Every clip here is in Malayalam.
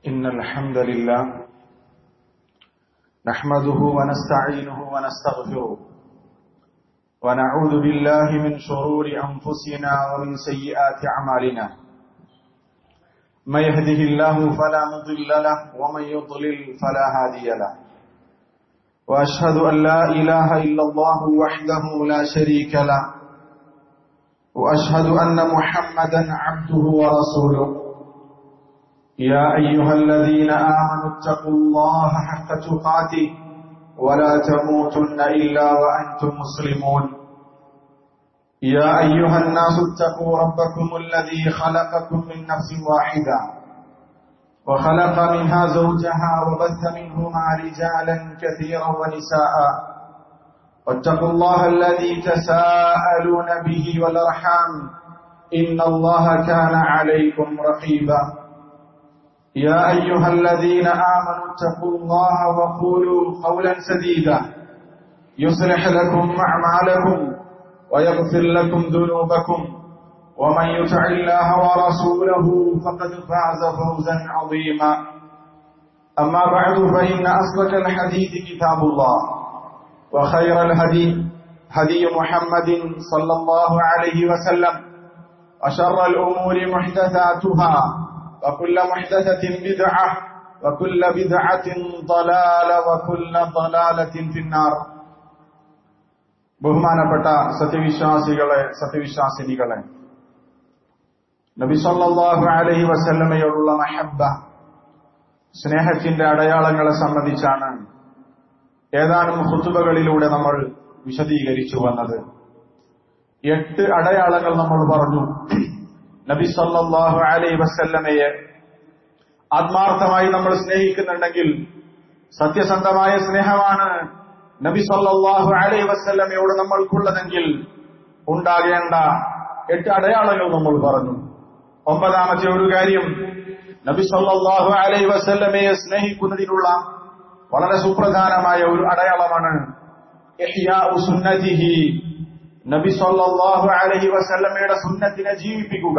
إن الحمد لله نحمده ونستعينه ونستغفره ونعوذ بالله من شرور أنفسنا ومن سيئات أعمالنا من يهده الله فلا مضل له ومن يضلل فلا هادي له وأشهد أن لا إله إلا الله وحده لا شريك له وأشهد أن محمدا عبده ورسوله يا أيها الذين آمنوا اتقوا الله حق تقاته ولا تموتن إلا وأنتم مسلمون يا أيها الناس اتقوا ربكم الذي خلقكم من نفس واحدة وخلق منها زوجها وبث منهما رجالا كثيرا ونساء واتقوا الله الذي تساءلون به والأرحام إن الله كان عليكم رقيبا يا أيها الذين آمنوا اتقوا الله وقولوا قولا سديدا يصلح لكم أعمالكم ويغفر لكم ذنوبكم ومن يطع الله ورسوله فقد فاز فوزا عظيما أما بعد فإن أصدق الحديث كتاب الله وخير الهدي هدي محمد صلى الله عليه وسلم وشر الأمور محدثاتها وكل محدثة بدعة وكل بدعة ضلالة وكل ضلالة في النار ബഹുമാനപ്പെട്ട സത്യവിശ്വാസികളെ സത്യവിശ്വാസിനികളെ നബി സല്ലല്ലാഹു അലൈഹി വസല്ലമയോടുള്ള മഹബ്ബ സ്നേഹത്തിന്റെ അടയാളങ്ങളെ സംബന്ധിച്ചാണ് ഏതാനും ഖുതുബകളിലൂടെ നമ്മൾ വിശദീകരിച്ചു വന്നത് എട്ട് അടയാളങ്ങൾ നമ്മൾ പറഞ്ഞു നബി സല്ലല്ലാഹു അലൈഹി വസല്ലമയെ ആത്മാർത്ഥമായി നമ്മൾ സ്നേഹിക്കുന്നുണ്ടെങ്കിൽ സത്യസന്ധമായ സ്നേഹമാണ് നബി സല്ലല്ലാഹു അലൈഹി വസല്ലമയോട് നമ്മൾക്കുള്ളതെങ്കിൽ ഉണ്ടാകേണ്ട എട്ട് അടയാളങ്ങൾ നമ്മൾ പറഞ്ഞു ഒമ്പതാമത്തെ ഒരു കാര്യം നബി സല്ലല്ലാഹു അലൈഹി വസല്ലമയെ സ്നേഹിക്കുന്നതിനുള്ള വളരെ സുപ്രധാനമായ ഒരു അടയാളമാണ് ഇഹ്യാഉ സുന്നതിഹി നബി സല്ലല്ലാഹു അലൈഹി വസല്ലമയുടെ സുന്നത്തിനെ ജീവിപ്പിക്കുക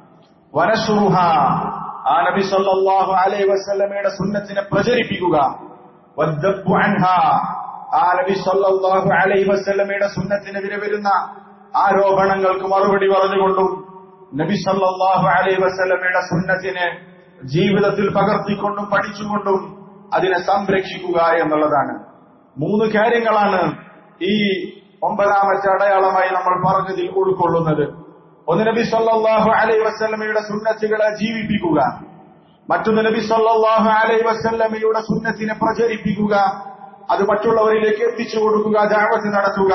വനശുറുഹ ആ നബി സല്ലല്ലാഹു അലൈഹി വസല്ലമയുടെ സുന്നത്തിനെ പ്രചരിപ്പിക്കുക വദ്ദബ്ബു അൻഹ ആ നബി സല്ലല്ലാഹു അലൈഹി വസല്ലമയുടെ സുന്നത്തിനെതിരെ വരുന്ന ആരോപണങ്ങൾക്ക് മറുപടി പറഞ്ഞുകൊണ്ടും നബി സല്ലല്ലാഹു അലൈഹി വസല്ലമയുടെ സുന്നത്തിനെ ജീവിതത്തിൽ പകർത്തിക്കൊണ്ടും പഠിച്ചുകൊണ്ടും അതിനെ സംരക്ഷിക്കുക എന്നുള്ളതാണ് മൂന്ന് കാര്യങ്ങളാണ് ഈ ഒമ്പതാമത്തെ അടയാളമായി നമ്മൾ പറഞ്ഞതിൽ ഉൾക്കൊള്ളുന്നത് ഒന്ന് നബി സല്ലല്ലാഹു അലൈഹി വസല്ലമയുടെ സുന്നത്തുകളെ ജീവിപ്പിക്കുക മറ്റൊന്ന് നബി സല്ലല്ലാഹു അലൈഹി വസല്ലമയുടെ സുന്നത്തിനെ പ്രചരിപ്പിക്കുക അത് മറ്റുള്ളവരിലേക്ക് എത്തിച്ചു കൊടുക്കുക ദാവത്ത് നടത്തുക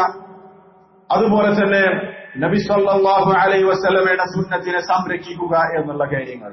അതുപോലെ തന്നെ നബി സല്ലല്ലാഹു അലൈഹി വസല്ലമയുടെ സുന്നത്തിനെ സംരക്ഷിക്കുക എന്നുള്ള കാര്യങ്ങൾ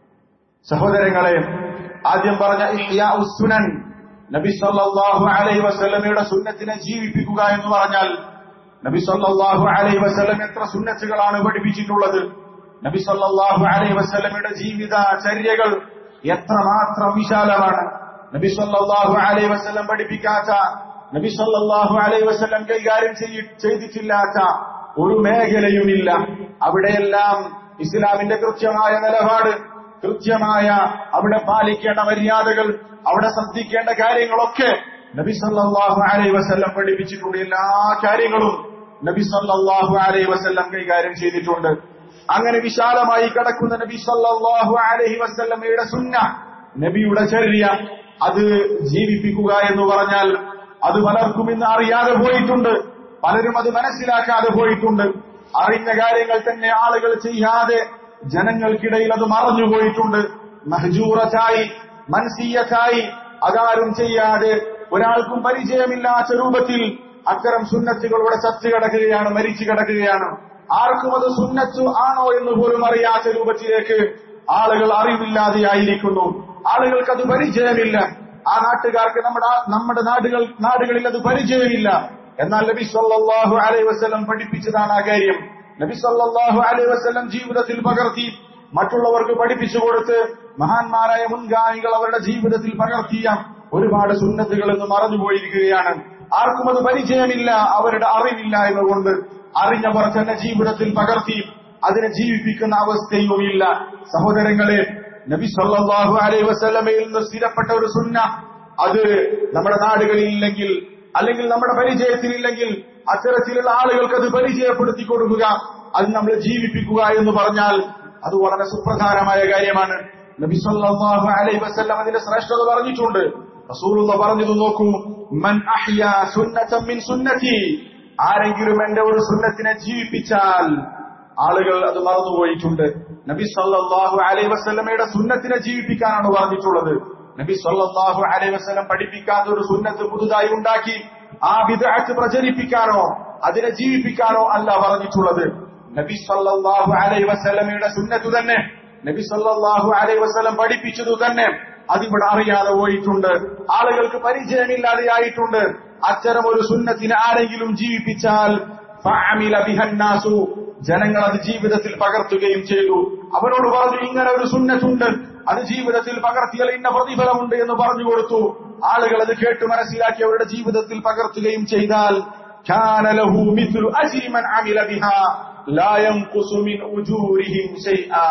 സഹോദരങ്ങളെ ആദ്യം പറഞ്ഞ ഇഹ്യാ ഉസ്സുനൻ നബി സല്ലല്ലാഹു അലൈഹി വസല്ലമയുടെ സുന്നത്തിനെ ജീവിപ്പിക്കുക എന്ന് പറഞ്ഞാൽ നബി സല്ലല്ലാഹു അലൈഹി വസല്ലം എത്ര സുന്നത്തുകളാണ് പഠിപ്പിച്ചിട്ടുള്ളത് നബി സല്ലല്ലാഹു അലൈഹി വസല്ലമയുടെ ജീവിത ചര്യകൾ എത്രമാത്രം വിശാലമാണ് നബി സല്ലല്ലാഹു അലൈഹി വസല്ലം പഠിപ്പിക്കാത്ത നബി സല്ലല്ലാഹു അലൈഹി വസല്ലം കൈകാര്യം ചെയ്തിട്ടില്ലാത്ത ഒരു മേഖലയുമില്ല അവിടെയെല്ലാം ഇസ്ലാമിന്റെ കൃത്യമായ നിലപാട് കൃത്യമായ അവിടെ പാലിക്കേണ്ട മര്യാദകൾ അവിടെ ശ്രദ്ധിക്കേണ്ട കാര്യങ്ങളൊക്കെ നബി സല്ലല്ലാഹു അലൈഹി വസല്ലം പഠിപ്പിച്ചിട്ടുണ്ട് എല്ലാ കാര്യങ്ങളും നബി സല്ലല്ലാഹു അലൈഹി വസല്ലം കൈകാര്യം ചെയ്തിട്ടുണ്ട് അങ്ങനെ വിശാലമായി കിടക്കുന്ന നബി സല്ലല്ലാഹു അലൈഹി വസല്ലമയുടെ സുന്ന നബിയുടെ ചര്യ അത് ജീവിപ്പിക്കുക എന്ന് പറഞ്ഞാൽ അത് പലർക്കും ഇന്ന് അറിയാതെ പോയിട്ടുണ്ട് പലരും അത് മനസ്സിലാക്കാതെ പോയിട്ടുണ്ട് അറിഞ്ഞ കാര്യങ്ങൾ തന്നെ ആളുകൾ ചെയ്യാതെ ജനങ്ങൾക്കിടയിൽ അത് മറഞ്ഞുപോയിട്ടുണ്ട് മഹജൂറത്തായി മൻസീയത്തായി അതാരും ചെയ്യാതെ ഒരാൾക്കും പരിചയമില്ലാത്ത രൂപത്തിൽ അത്തരം സുന്നത്തുകളുടെ ചത്ത് കിടക്കുകയാണ് മരിച്ചു കിടക്കുകയാണ് ആർക്കും അത് സുന്നത്തു ആണോ എന്ന് പോലും അറിയാത്ത രൂപത്തിലേക്ക് ആളുകൾ അറിവില്ലാതെയായിരിക്കുന്നു ആളുകൾക്ക് അത് പരിചയമില്ല ആ നാട്ടുകാർക്ക് നമ്മുടെ നമ്മുടെ നാടുകൾ നാടുകളിൽ അത് പരിചയമില്ല എന്നാൽ നബി സല്ലല്ലാഹു അലൈഹി വസല്ലം പഠിപ്പിച്ചതാണ് ആ കാര്യം നബി സല്ലല്ലാഹു അലൈഹി വസല്ലം ജീവിതത്തിൽ പകർത്തി മറ്റുള്ളവർക്ക് പഠിപ്പിച്ചു കൊടുത്ത് മഹാന്മാരായ മുൻഗാമികൾ അവരുടെ ജീവിതത്തിൽ പകർത്തിയ ഒരുപാട് സുന്നത്തുകൾ എന്ന് മറന്നുപോയിരിക്കുകയാണ് ആർക്കും അത് പരിചയമില്ല അവരുടെ അറിവില്ല എന്നുകൊണ്ട് അറിഞ്ഞവർ തന്നെ ജീവിതത്തിൽ പകർത്തി അതിനെ ജീവിപ്പിക്കുന്ന അവസ്ഥയുമില്ല സഹോദരങ്ങളെ നബി സല്ലല്ലാഹു അലൈഹി വസല്ലമയിൽ നിന്ന് സ്ഥിരപ്പെട്ട ഒരു സുന്ന അത് നമ്മുടെ നാടുകളിൽ ഇല്ലെങ്കിൽ അല്ലെങ്കിൽ നമ്മുടെ പരിചയത്തിലില്ലെങ്കിൽ അത്തരത്തിലുള്ള ആളുകൾക്ക് അത് പരിചയപ്പെടുത്തി കൊടുക്കുക അത് നമ്മൾ ജീവിപ്പിക്കുക എന്ന് പറഞ്ഞാൽ അത് വളരെ സുപ്രധാനമായ കാര്യമാണ് നബി സല്ലല്ലാഹു അലൈഹി വസല്ലം അതിന്റെ ശ്രേഷ്ഠത പറഞ്ഞിട്ടുണ്ട് റസൂലുള്ള പറഞ്ഞത് നോക്കൂ മൻ അഹ്യാ സുന്നതൻ മിൻ സുന്നതി ആരെങ്കിലും എന്റെ ഒരു സുന്നത്തിനെ ജീവിപ്പിച്ചാൽ ആളുകൾ അത് മറന്നുപോയിട്ടുണ്ട് നബി സല്ലല്ലാഹു അലൈഹി വസല്ലമയുടെ സുന്നത്തിനെ ജീവിപ്പിക്കാനാണ് പറഞ്ഞിട്ടുള്ളത് നബി സല്ലല്ലാഹു അലൈഹി വസല്ലം പഠിപ്പിക്കാത്ത ഒരു സുന്നത്ത് പുതുതായി ഉണ്ടാക്കി ആ വിദഗ്ധ പ്രചരിപ്പിക്കാനോ അതിനെ ജീവിപ്പിക്കാനോ അല്ല പറഞ്ഞിട്ടുള്ളത് നബി സല്ലല്ലാഹു അലൈഹി വസല്ലമയുടെ സുന്നത്ത് തന്നെ നബി സല്ലല്ലാഹു അലൈഹി വസല്ലം പഠിപ്പിച്ചതു തന്നെ അതിവിടെ അറിയാതെ പോയിട്ടുണ്ട് ആളുകൾക്ക് പരിചയമില്ലാതെയായിട്ടുണ്ട് അത്തരം ഒരു സുന്നത്തിനെ ആരെങ്കിലും ജീവിപ്പിച്ചാൽ ഫഅമില ബിഹന്നാസു ജനങ്ങൾ അത് ജീവിതത്തിൽ പകർത്തുകയും ചെയ്തു അവരോട് പറഞ്ഞു ഇങ്ങനെ ഒരു സുന്നത്തുണ്ട് അത് ജീവിതത്തിൽ പകർത്തിയാൽ ഇന്ന പ്രതിഫലമുണ്ട് എന്ന് പറഞ്ഞു കൊടുത്തു ആളുകൾ അത് കേട്ട് മനസ്സിലാക്കി അവരുടെ ജീവിതത്തിൽ പകർത്തുകയും ചെയ്താൽ كان له مثل أجر من عمل بها لا ينقص من أجورهم شيئا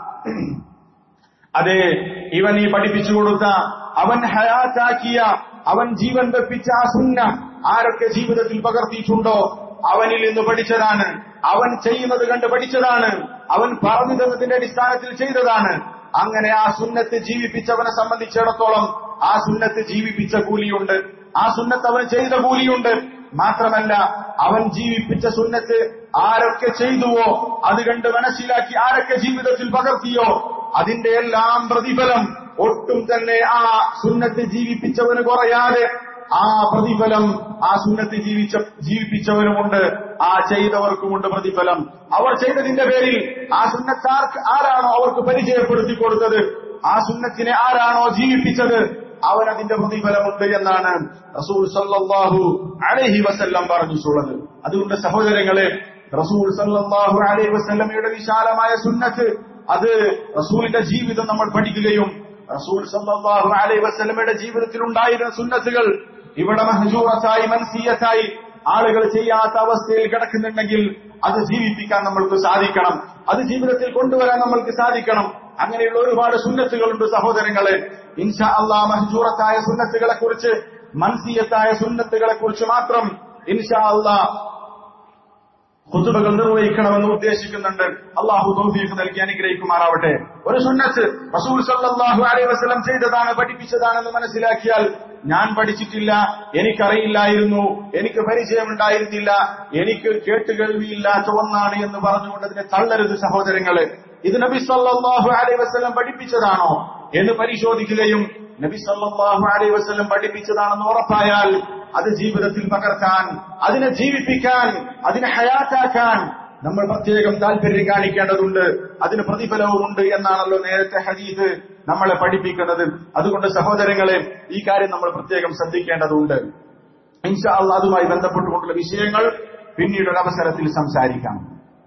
അതെ ഇവൻ ഈ പഠിപ്പിച്ചു കൊടുത്ത അവൻ ഹയാത്താക്കിയ അവൻ ജീവൻ വെപ്പിച്ച ആ സുന്ന ആരൊക്കെ ജീവിതത്തിൽ പകർത്തിയിട്ടുണ്ടോ അവനിൽ നിന്ന് പഠിച്ചതാണ് അവൻ ചെയ്യുന്നത് കണ്ട് പഠിച്ചതാണ് അവൻ പറഞ്ഞു തന്നതിന്റെ അടിസ്ഥാനത്തിൽ ചെയ്തതാണ് അങ്ങനെ ആ സുന്നത്ത് ജീവിപ്പിച്ചവനെ സംബന്ധിച്ചിടത്തോളം ആ സുന്നത്ത് ജീവിപ്പിച്ച കൂലിയുണ്ട് ആ സുന്നത്ത് അവൻ ചെയ്ത കൂലിയുണ്ട് മാത്രമല്ല അവൻ ജീവിപ്പിച്ച സുന്നത്ത് ആരൊക്കെ ചെയ്തുവോ അത് കണ്ട് മനസ്സിലാക്കി ആരൊക്കെ ജീവിതത്തിൽ പകർത്തിയോ അതിന്റെ എല്ലാം പ്രതിഫലം ഒട്ടും തന്നെ ആ സുന്നത്ത് ജീവിപ്പിച്ചവന് കുറയാതെ ആ പ്രതിഫലം ആ സുന്നത്ത് ജീവിച്ച ജീവിപ്പിച്ചവനുമുണ്ട് ആ ചെയ്തവർക്കുമുണ്ട് പ്രതിഫലം അവർ ചെയ്തതിന്റെ പേരിൽ ആ സുന്നത്താർക്ക് ആരാണോ അവർക്ക് പരിചയപ്പെടുത്തി കൊടുത്തത് ആ സുന്നത്തിനെ ആരാണോ ജീവിപ്പിച്ചത് അവൻ അതിന്റെ പ്രതിഫലമുണ്ട് എന്നാണ് റസൂൽ സല്ലല്ലാഹു അലൈഹി വസല്ലം പറഞ്ഞിട്ടുള്ളത് അതുകൊണ്ട് സഹോദരങ്ങളെ റസൂൽ സല്ലല്ലാഹു അലൈഹി വസല്ലമയുടെ വിശാലമായ സുന്നത്ത് അത് റസൂലിന്റെ ജീവിതം നമ്മൾ പഠിക്കുകയും റസൂൽ സല്ലല്ലാഹു അലൈഹി വസല്ലമയുടെ ജീവിതത്തിൽ ഉണ്ടായിരുന്ന സുന്നത്തുകൾ ഇവിടെ മഹജൂറത്തായി മൻസിയത്തായി ആളുകൾ ചെയ്യാത്ത അവസ്ഥയിൽ കിടക്കുന്നുണ്ടെങ്കിൽ അത് ജീവിപ്പിക്കാൻ നമ്മൾക്ക് സാധിക്കണം അത് ജീവിതത്തിൽ കൊണ്ടുവരാൻ നമ്മൾക്ക് സാധിക്കണം അങ്ങനെയുള്ള ഒരുപാട് സുന്നത്തുകളുണ്ട് സഹോദരങ്ങളെ ഇൻഷാ അള്ളാ മഹജൂറത്തായ സുന്നത്തുകളെ കുറിച്ച് മൻസിയത്തായ സുന്നത്തുകളെ കുറിച്ച് മാത്രം ഇൻഷാ അള്ളാ ഖുതുബകൾ നിർവഹിക്കണമെന്ന് ഉദ്ദേശിക്കുന്നുണ്ട് അള്ളാഹു തൗഫീഖ് നൽകി അനുഗ്രഹിക്കുമാറാവട്ടെ ഒരു സുന്നത്ത് റസൂൽ സല്ലല്ലാഹു അലൈഹി വസല്ലം ചെയ്തതാണ് പഠിപ്പിച്ചതാണെന്ന് മനസ്സിലാക്കിയാൽ ഞാൻ പഠിച്ചിട്ടില്ല എനിക്കറിയില്ലായിരുന്നു എനിക്ക് പരിചയമുണ്ടായിരുന്നില്ല എനിക്ക് കേട്ടുകേൾവിയില്ലാത്ത ഒന്നാണ് എന്ന് പറഞ്ഞുകൊണ്ട് അതിനെ തള്ളരുത് സഹോദരങ്ങളെ ഇത് നബി സല്ലല്ലാഹു അലൈഹി വസല്ലം പഠിപ്പിച്ചതാണോ എന്ന് പരിശോധിക്കുകയും നബി സല്ലല്ലാഹു അലൈഹി വസല്ലം പഠിപ്പിച്ചതാണെന്ന് ഉറപ്പായാൽ അത് ജീവിതത്തിൽ പകർത്താൻ അതിനെ ജീവിപ്പിക്കാൻ അതിനെ ഹയാത്താക്കാൻ നമ്മൾ പ്രത്യേകം താല്പര്യം കാണിക്കേണ്ടതുണ്ട് അതിന് പ്രതിഫലവുമുണ്ട് എന്നാണല്ലോ നേരത്തെ ഹദീദ് നമ്മളെ പഠിപ്പിക്കുന്നത് അതുകൊണ്ട് സഹോദരങ്ങളെ ഈ കാര്യം നമ്മൾ പ്രത്യേകം ശ്രദ്ധിക്കേണ്ടതുണ്ട് ഇൻഷാ അള്ളാഹ് അതുമായി ബന്ധപ്പെട്ടുകൊണ്ടുള്ള വിഷയങ്ങൾ പിന്നീട് ഒരു അവസരത്തിൽ സംസാരിക്കാം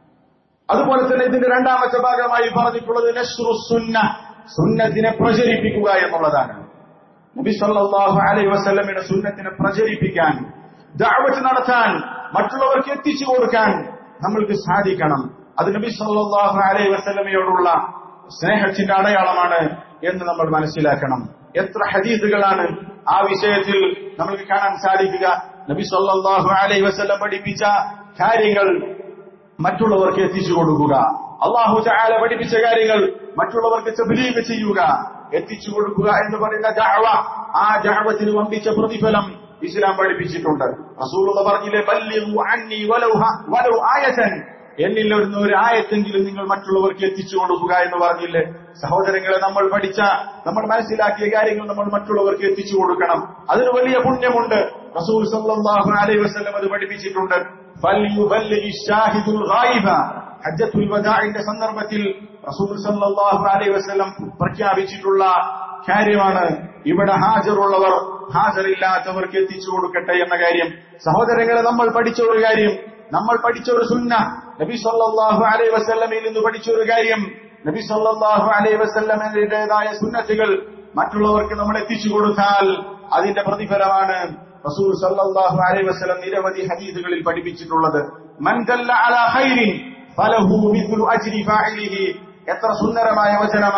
അതുപോലെ തന്നെ ഇതിന്റെ രണ്ടാമത്തെ ഭാഗമായി പറഞ്ഞിട്ടുള്ളത് നഷ്റു സുന്ന സുന്നത്തിനെ പ്രചരിപ്പിക്കുക എന്നുള്ളതാണ് നബി സല്ലല്ലാഹു അലൈഹി വസല്ലമയുടെ സുന്നത്തിനെ പ്രചരിപ്പിക്കാൻ ദഅവത്ത് നടത്താൻ മറ്റുള്ളവർക്ക് എത്തിച്ചു കൊടുക്കാൻ നമ്മൾക്ക് സാധിക്കണം അത് നബി സല്ലല്ലാഹു അലൈഹി വസല്ലമയോടുള്ള സ്നേഹത്തിന്റെ അടയാളമാണ് എന്ന് നമ്മൾ മനസ്സിലാക്കണം എത്ര ഹദീസുകളാണ് ആ വിഷയത്തിൽ നമുക്ക് കാണാൻ സാധിക്കുക നബി സല്ലല്ലാഹു അലൈഹി വസല്ലം പഠിപ്പിച്ച കാര്യങ്ങൾ മറ്റുള്ളവർക്ക് എത്തിച്ചു കൊടുക്കുക അള്ളാഹു ചായാല പഠിപ്പിച്ച കാര്യങ്ങൾ മറ്റുള്ളവർക്ക് തബ്ലീഗ് ചെയ്യുക എത്തിച്ചു കൊടുക്കുക എന്ന് പറയുന്ന ദഅവ ആ ദഅവത്തിന് വമ്പിച്ച പ്രതിഫലം ഇസ്ലാം പഠിപ്പിച്ചിട്ടുണ്ട് റസൂലുള്ള പറഞ്ഞില്ലേ ബല്ലിഗു അന്നി വലൗ ഹ- വലൗ ആയതൻ എന്നിൽ ഒരു ഒരു ആയത്തെങ്കിലും നിങ്ങൾ മറ്റുള്ളവർക്ക് എത്തിച്ചു കൊടുക്കുക എന്ന് പറഞ്ഞില്ലേ സഹോദരങ്ങളെ നമ്മൾ പഠിച്ച നമ്മൾ മനസ്സിലാക്കിയ കാര്യങ്ങൾ നമ്മൾ മറ്റുള്ളവർക്ക് എത്തിച്ചു കൊടുക്കണം അതിന് വലിയ പുണ്യമുണ്ട് റസൂൽ സല്ലല്ലാഹു അലൈഹി വസല്ലം അത് പഠിപ്പിച്ചിട്ടുണ്ട് ഫൽയുബല്ലിഗി ഷാഹിദുൽ ഗായിബ ഹജ്ജത്തുൽ വദാഇന്റെ സന്ദർഭത്തിൽ റസൂൽ സല്ലല്ലാഹു അലൈഹി വസല്ലം പ്രഖ്യാപിച്ചിട്ടുള്ള കാര്യമാണ് ഇവിടെ ഹാജറുള്ളവർ ഹാജറില്ലാത്തവർക്ക് എത്തിച്ചു കൊടുക്കട്ടെ എന്ന കാര്യം സഹോദരങ്ങളെ നമ്മൾ പഠിച്ച ഒരു കാര്യം നമ്മൾ പഠിച്ച ഒരു സുന്ന നബി സല്ലല്ലാഹു അലൈഹി വസല്ലമയിൽ നിന്ന് പഠിച്ച ഒരു കാര്യം നബി സല്ലല്ലാഹു അലൈഹി വസല്ലമയുടേതായ സുന്നത്തുകൾ മറ്റുള്ളവർക്ക് നമ്മൾ എത്തിച്ചു കൊടുത്താൽ അതിന്റെ പ്രതിഫലമാണ് റസൂൽ സല്ലല്ലാഹു അലൈഹി വസല്ലം നിരവധി ഹദീസുകളിൽ പഠിപ്പിച്ചിട്ടുള്ളത് മൻ ദല്ല അലാ ഖൈരിൻ ഫലഹു മിസ്ലു അജ്രി ഫാഇലിഹി എത്ര സുന്ദരമായ വചനമാണ്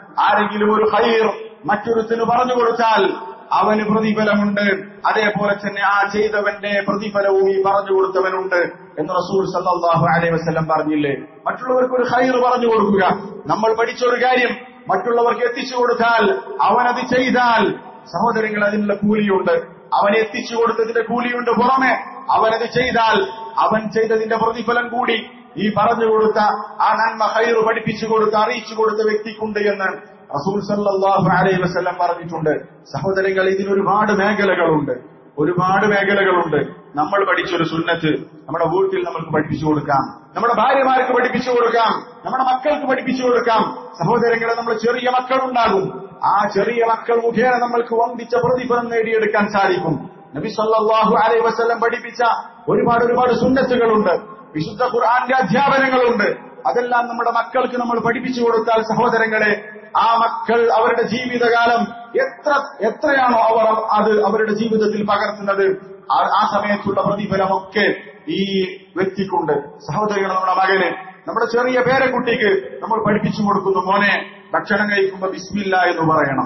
ആരെങ്കിലും ഒരു ഹൈർ മറ്റൊരുത്തിന് പറഞ്ഞു കൊടുത്താൽ അവന് പ്രതിഫലമുണ്ട് അതേപോലെ തന്നെ ആ ചെയ്തവന്റെ പ്രതിഫലവും ഈ പറഞ്ഞു കൊടുത്തവനുണ്ട് എന്ന് റസൂൽ സല്ലല്ലാഹു അലൈഹി വസല്ലം പറഞ്ഞില്ലേ മറ്റുള്ളവർക്ക് ഒരു ഹൈർ പറഞ്ഞു കൊടുക്കുക നമ്മൾ പഠിച്ച ഒരു കാര്യം മറ്റുള്ളവർക്ക് എത്തിച്ചു കൊടുത്താൽ അവനത് ചെയ്താൽ സഹോദരങ്ങൾ അതിനുള്ള കൂലിയുണ്ട് അവൻ എത്തിച്ചു കൊടുത്തതിന്റെ കൂലിയുണ്ട് പുറമെ അവനത് ചെയ്താൽ അവൻ ചെയ്തതിന്റെ പ്രതിഫലം കൂടി ഈ പറഞ്ഞു കൊടുത്ത ആ നന്മ ഹൈറ് പഠിപ്പിച്ചു കൊടുത്ത അറിയിച്ചു കൊടുത്ത വ്യക്തിക്കുണ്ട് എന്ന് റസൂൽ സല്ലല്ലാഹു അലൈഹി വസല്ലം പറഞ്ഞിട്ടുണ്ട് സഹോദരങ്ങൾ ഇതിന് ഒരുപാട് മേഖലകളുണ്ട് ഒരുപാട് മേഖലകളുണ്ട് നമ്മൾ പഠിച്ചൊരു സുന്നത്ത് നമ്മുടെ വീട്ടിൽ നമുക്ക് പഠിപ്പിച്ചു കൊടുക്കാം നമ്മുടെ ഭാര്യമാർക്ക് പഠിപ്പിച്ചു കൊടുക്കാം നമ്മുടെ മക്കൾക്ക് പഠിപ്പിച്ചു കൊടുക്കാം സഹോദരങ്ങളെ നമ്മൾ ചെറിയ മക്കളുണ്ടാകും ആ ചെറിയ മക്കൾ മുഖേന നമ്മൾക്ക് വമ്പിച്ച പ്രതിഫലം നേടിയെടുക്കാൻ സാധിക്കും നബി സല്ലല്ലാഹു അലൈഹി വസല്ലം പഠിപ്പിച്ച ഒരുപാട് ഒരുപാട് സുന്നത്തുകളുണ്ട് വിശുദ്ധ ഖുർആന്റെ അധ്യാപനങ്ങളുണ്ട് അതെല്ലാം നമ്മുടെ മക്കൾക്ക് നമ്മൾ പഠിപ്പിച്ചു കൊടുത്താൽ സഹോദരങ്ങളെ ആ മക്കൾ അവരുടെ ജീവിതകാലം എത്ര എത്രയാണോ അവർ അത് അവരുടെ ജീവിതത്തിൽ പകർത്തുന്നത് ആ- ആ സമയത്തുള്ള പ്രതിഫലമൊക്കെ ഈ വ്യക്തിക്കുണ്ട് സഹോദരികൾ നമ്മുടെ മകന് നമ്മുടെ ചെറിയ പേരക്കുട്ടിക്ക് നമ്മൾ പഠിപ്പിച്ചു കൊടുക്കുന്നു മോനെ ഭക്ഷണം കഴിക്കുമ്പോ ബിസ്മില്ല എന്ന് പറയണം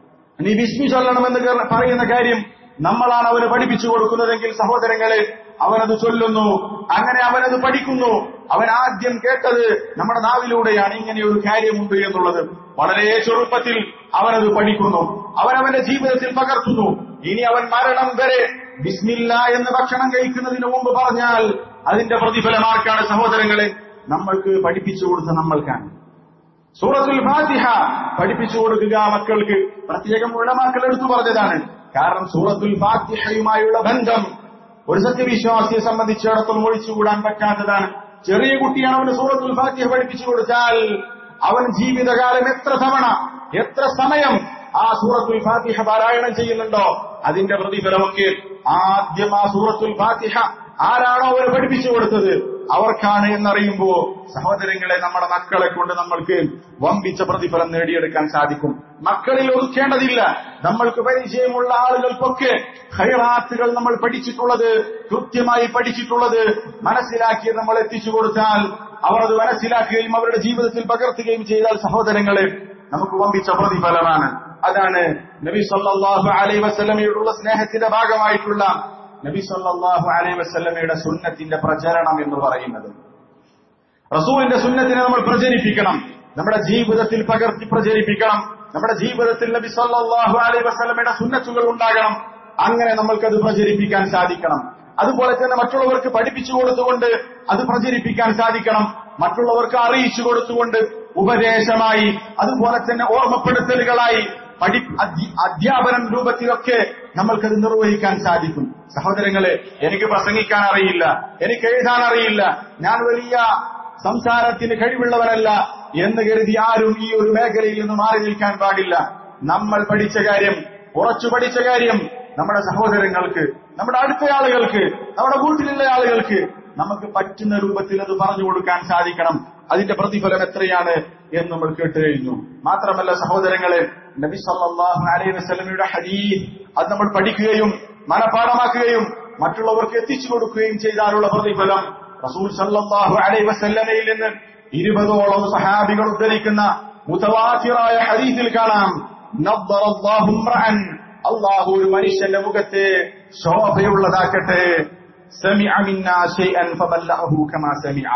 നീ ബിസ്മി ചൊല്ലണമെന്ന് കേ- പറയുന്ന കാര്യം നമ്മളാണ് അവന് പഠിപ്പിച്ചു കൊടുക്കുന്നതെങ്കിൽ സഹോദരങ്ങളെ അവനത് ചൊല്ലുന്നു അങ്ങനെ അവനത് പഠിക്കുന്നു അവൻ ആദ്യം കേട്ടത് നമ്മുടെ നാവിലൂടെയാണ് ഇങ്ങനെ ഒരു കാര്യമുണ്ട് എന്നുള്ളത് വളരെ ചെറുപ്പത്തിൽ അവനത് പഠിക്കുന്നു അവൻ അവന്റെ ജീവിതത്തിൽ പകർത്തുന്നു ഇനി അവൻ മരണം വരെ ബിസ്മില്ല എന്ന് ഭക്ഷണം കഴിക്കുന്നതിന് മുമ്പ് പറഞ്ഞാൽ അതിന്റെ പ്രതിഫലം ആർക്കാണ് സഹോദരങ്ങളെ നമ്മൾക്ക് പഠിപ്പിച്ചു കൊടുത്ത നമ്മൾക്കാണ് സൂറത്തുൽ ഫാത്തിഹ പഠിപ്പിച്ചു കൊടുക്കുക മക്കൾക്ക് പ്രത്യേകം ഉളമാക്കൾ എടുത്തു പറഞ്ഞതാണ് കാരണം സൂറത്തുൽ ഫാത്തിഹയുമായുള്ള ബന്ധം ഒരു സത്യവിശ്വാസിയെ സംബന്ധിച്ചിടത്തോളം ഒഴിച്ചുകൂടാൻ പറ്റാത്തതാണ് ചെറിയ കുട്ടിയാണ് അവന് സൂറത്തുൽ ഫാത്തിഹ പഠിപ്പിച്ചു കൊടുത്താൽ അവൻ ജീവിതകാലം എത്ര തവണ എത്ര സമയം ആ സൂറത്തുൽ ഫാത്തിഹ പാരായണം ചെയ്യുന്നുണ്ടോ അതിന്റെ പ്രതിഫലമൊക്കെ ആദ്യം ആ സൂറത്തുൽ ഫാത്തിഹ ആരാണോ അവർ പഠിപ്പിച്ചു കൊടുത്തത് അവർക്കാണ് എന്നറിയുമ്പോ സഹോദരങ്ങളെ നമ്മുടെ മക്കളെ കൊണ്ട് നമ്മൾക്ക് വമ്പിച്ച പ്രതിഫലം നേടിയെടുക്കാൻ സാധിക്കും മക്കളിൽ ഒതുക്കേണ്ടതില്ല നമ്മൾക്ക് പരിചയമുള്ള ആളുകൾക്കൊക്കെ ഹൈറാത്തുകൾ നമ്മൾ പഠിച്ചിട്ടുള്ളത് കൃത്യമായി പഠിച്ചിട്ടുള്ളത് മനസ്സിലാക്കി നമ്മൾ എത്തിച്ചു കൊടുത്താൽ അവർ അത് മനസ്സിലാക്കുകയും അവരുടെ ജീവിതത്തിൽ പകർത്തുകയും ചെയ്താൽ സഹോദരങ്ങളെ നമുക്ക് വമ്പിച്ച പ്രതിഫലമാണ് അതാണ് നബി സല്ലല്ലാഹു അലൈഹി വസല്ലമയോടുള്ള സ്നേഹത്തിന്റെ ഭാഗമായിട്ടുള്ള നബി സല്ലല്ലാഹു അലൈഹി വസല്ലമയുടെ സുന്നത്തിന്റെ പ്രചരണം എന്ന് പറയുന്നത് റസൂലിന്റെ സുന്നത്തിനെ നമ്മൾ പ്രചരിപ്പിക്കണം നമ്മുടെ ജീവിതത്തിൽ പകർത്തി പ്രചരിപ്പിക്കണം നമ്മുടെ ജീവിതത്തിൽ നബി സല്ലല്ലാഹു അലൈഹി വസല്ലമയുടെ സുന്നത്തുകൾ ഉണ്ടാകണം അങ്ങനെ നമ്മൾക്കത് പ്രചരിപ്പിക്കാൻ സാധിക്കണം അതുപോലെ തന്നെ മറ്റുള്ളവർക്ക് പഠിപ്പിച്ചു കൊടുത്തുകൊണ്ട് അത് പ്രചരിപ്പിക്കാൻ സാധിക്കണം മറ്റുള്ളവർക്ക് അറിയിച്ചു കൊടുത്തുകൊണ്ട് ഉപദേശമായി അതുപോലെ തന്നെ ഓർമ്മപ്പെടുത്തലുകളായി പഠി അധ്യ- അധ്യാപനം രൂപത്തിലൊക്കെ നമ്മൾക്കത് നിർവഹിക്കാൻ സാധിക്കും സഹോദരങ്ങളെ എനിക്ക് പ്രസംഗിക്കാൻ അറിയില്ല എനിക്ക് എഴുതാൻ അറിയില്ല ഞാൻ വലിയ സംസാരത്തിന് കഴിവുള്ളവനല്ല എന്ന് കരുതി ആരും ഈ ഒരു മേഖലയിൽ നിന്ന് മാറി നിൽക്കാൻ പാടില്ല നമ്മൾ പഠിച്ച കാര്യം ഉറച്ചു പഠിച്ച കാര്യം നമ്മുടെ സഹോദരങ്ങൾക്ക് നമ്മുടെ അടുത്ത ആളുകൾക്ക് നമ്മുടെ വീട്ടിലുള്ള ആളുകൾക്ക് നമുക്ക് പറ്റുന്ന രൂപത്തിൽ അത് പറഞ്ഞു കൊടുക്കാൻ സാധിക്കണം അതിന്റെ പ്രതിഫലം എത്രയാണ് എന്ന് നമ്മൾ കേട്ട് കഴിഞ്ഞു മാത്രമല്ല സഹോദരങ്ങളെ നബി സല്ലല്ലാഹു അലൈഹി വസല്ലമയുടെ ഹദീസ് അത് നമ്മൾ പഠിക്കുകയും മനഃപ്പാടമാക്കുകയും മറ്റുള്ളവർക്ക് എത്തിച്ചു കൊടുക്കുകയും ചെയ്താലുള്ള പ്രതിഫലം റസൂൽ സല്ലല്ലാഹു അലൈഹി വസല്ലമയിൽ നിന്ന് ഇരുപതോളം സഹാബികൾ ഉദ്ധരിക്കുന്ന മുതവാത്തിറായ ഹദീസിൽ കാണാം നദ്ദറല്ലാഹു ഇംറഅൻ അള്ളാഹു ഒരു മനുഷ്യന്റെ മുഖത്തെ ശോഭയുള്ളതാക്കട്ടെ സമിഅ മിന്നാ ശൈഅൻ ഫബല്ലഹു കമാ സമിഅ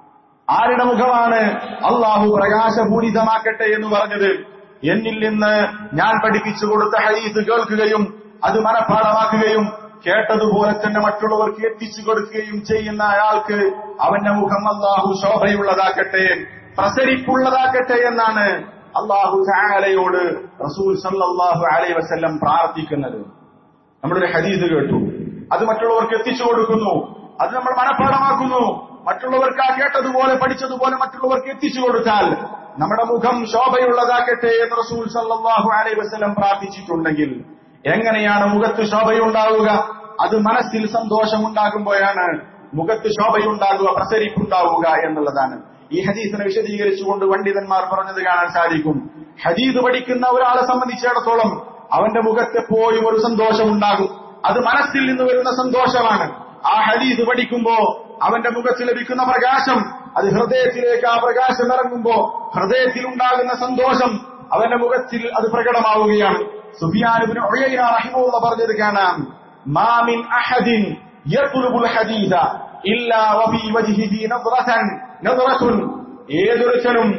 ആരുടെ മുഖമാണ് അള്ളാഹു പ്രകാശപൂരിതമാക്കട്ടെ എന്ന് പറഞ്ഞത് എന്നിൽ നിന്ന് ഞാൻ പഠിപ്പിച്ചു കൊടുത്ത ഹദീസ് കേൾക്കുകയും അത് മനഃപ്പാടമാക്കുകയും കേട്ടതുപോലെ തന്നെ മറ്റുള്ളവർക്ക് എത്തിച്ചു കൊടുക്കുകയും ചെയ്യുന്ന അയാൾക്ക് അവന്റെ മുഖം അള്ളാഹു ശോഭയുള്ളതാക്കട്ടെ പ്രസരിപ്പുള്ളതാക്കട്ടെ എന്നാണ് അള്ളാഹു ചായാലയോട് റസൂൽ സല്ലല്ലാഹു അലൈഹി വസല്ലം പ്രാർത്ഥിക്കുന്നത് നമ്മളൊരു ഹദീസ് കേട്ടു അത് മറ്റുള്ളവർക്ക് എത്തിച്ചു കൊടുക്കുന്നു അത് നമ്മൾ മനഃപ്പാടമാക്കുന്നു മറ്റുള്ളവർക്ക് ആ കേട്ടതുപോലെ പഠിച്ചതുപോലെ മറ്റുള്ളവർക്ക് എത്തിച്ചു കൊടുത്താൽ നമ്മുടെ മുഖം ശോഭയുള്ളതാക്കട്ടെ എന്ന് റസൂൽ സല്ലല്ലാഹു അലൈഹി വസല്ലം പ്രാർത്ഥിച്ചിട്ടുണ്ടെങ്കിൽ എങ്ങനെയാണ് മുഖത്ത് ശോഭയുണ്ടാവുക അത് മനസ്സിൽ സന്തോഷമുണ്ടാകുമ്പോഴാണ് മുഖത്ത് ശോഭയുണ്ടാകുക പ്രസരിപ്പുണ്ടാവുക എന്നുള്ളതാണ് ഈ ഹദീസിനെ വിശദീകരിച്ചുകൊണ്ട് പണ്ഡിതന്മാർ പറഞ്ഞത് കാണാൻ സാധിക്കും ഹദീസ് പഠിക്കുന്ന ഒരാളെ സംബന്ധിച്ചിടത്തോളം അവന്റെ മുഖത്തെപ്പോഴും ഒരു സന്തോഷമുണ്ടാകും അത് മനസ്സിൽ നിന്ന് വരുന്ന സന്തോഷമാണ് ആ ഹദീസ് പഠിക്കുമ്പോ അവന്റെ മുഖത്ത് ലഭിക്കുന്ന പ്രകാശം അത് ഹൃദയത്തിലേക്ക് ആ പ്രകാശം ഇറങ്ങുമ്പോ ഹൃദയത്തിൽ ഉണ്ടാകുന്ന സന്തോഷം അവന്റെ മുഖത്തിൽ അത് പ്രകടമാവുകയാണ് സുഫിയാനുബിന് റഹിമുള്ള പറഞ്ഞത് കാണാം മാമിൻ അഹദിൻ യത്ലുബുൽ ഹദീദ ഇല്ലാ വഫി വജ്ഹിഹി നദ്റതൻ നദ്റതുൻ ഏതൊരുത്തനും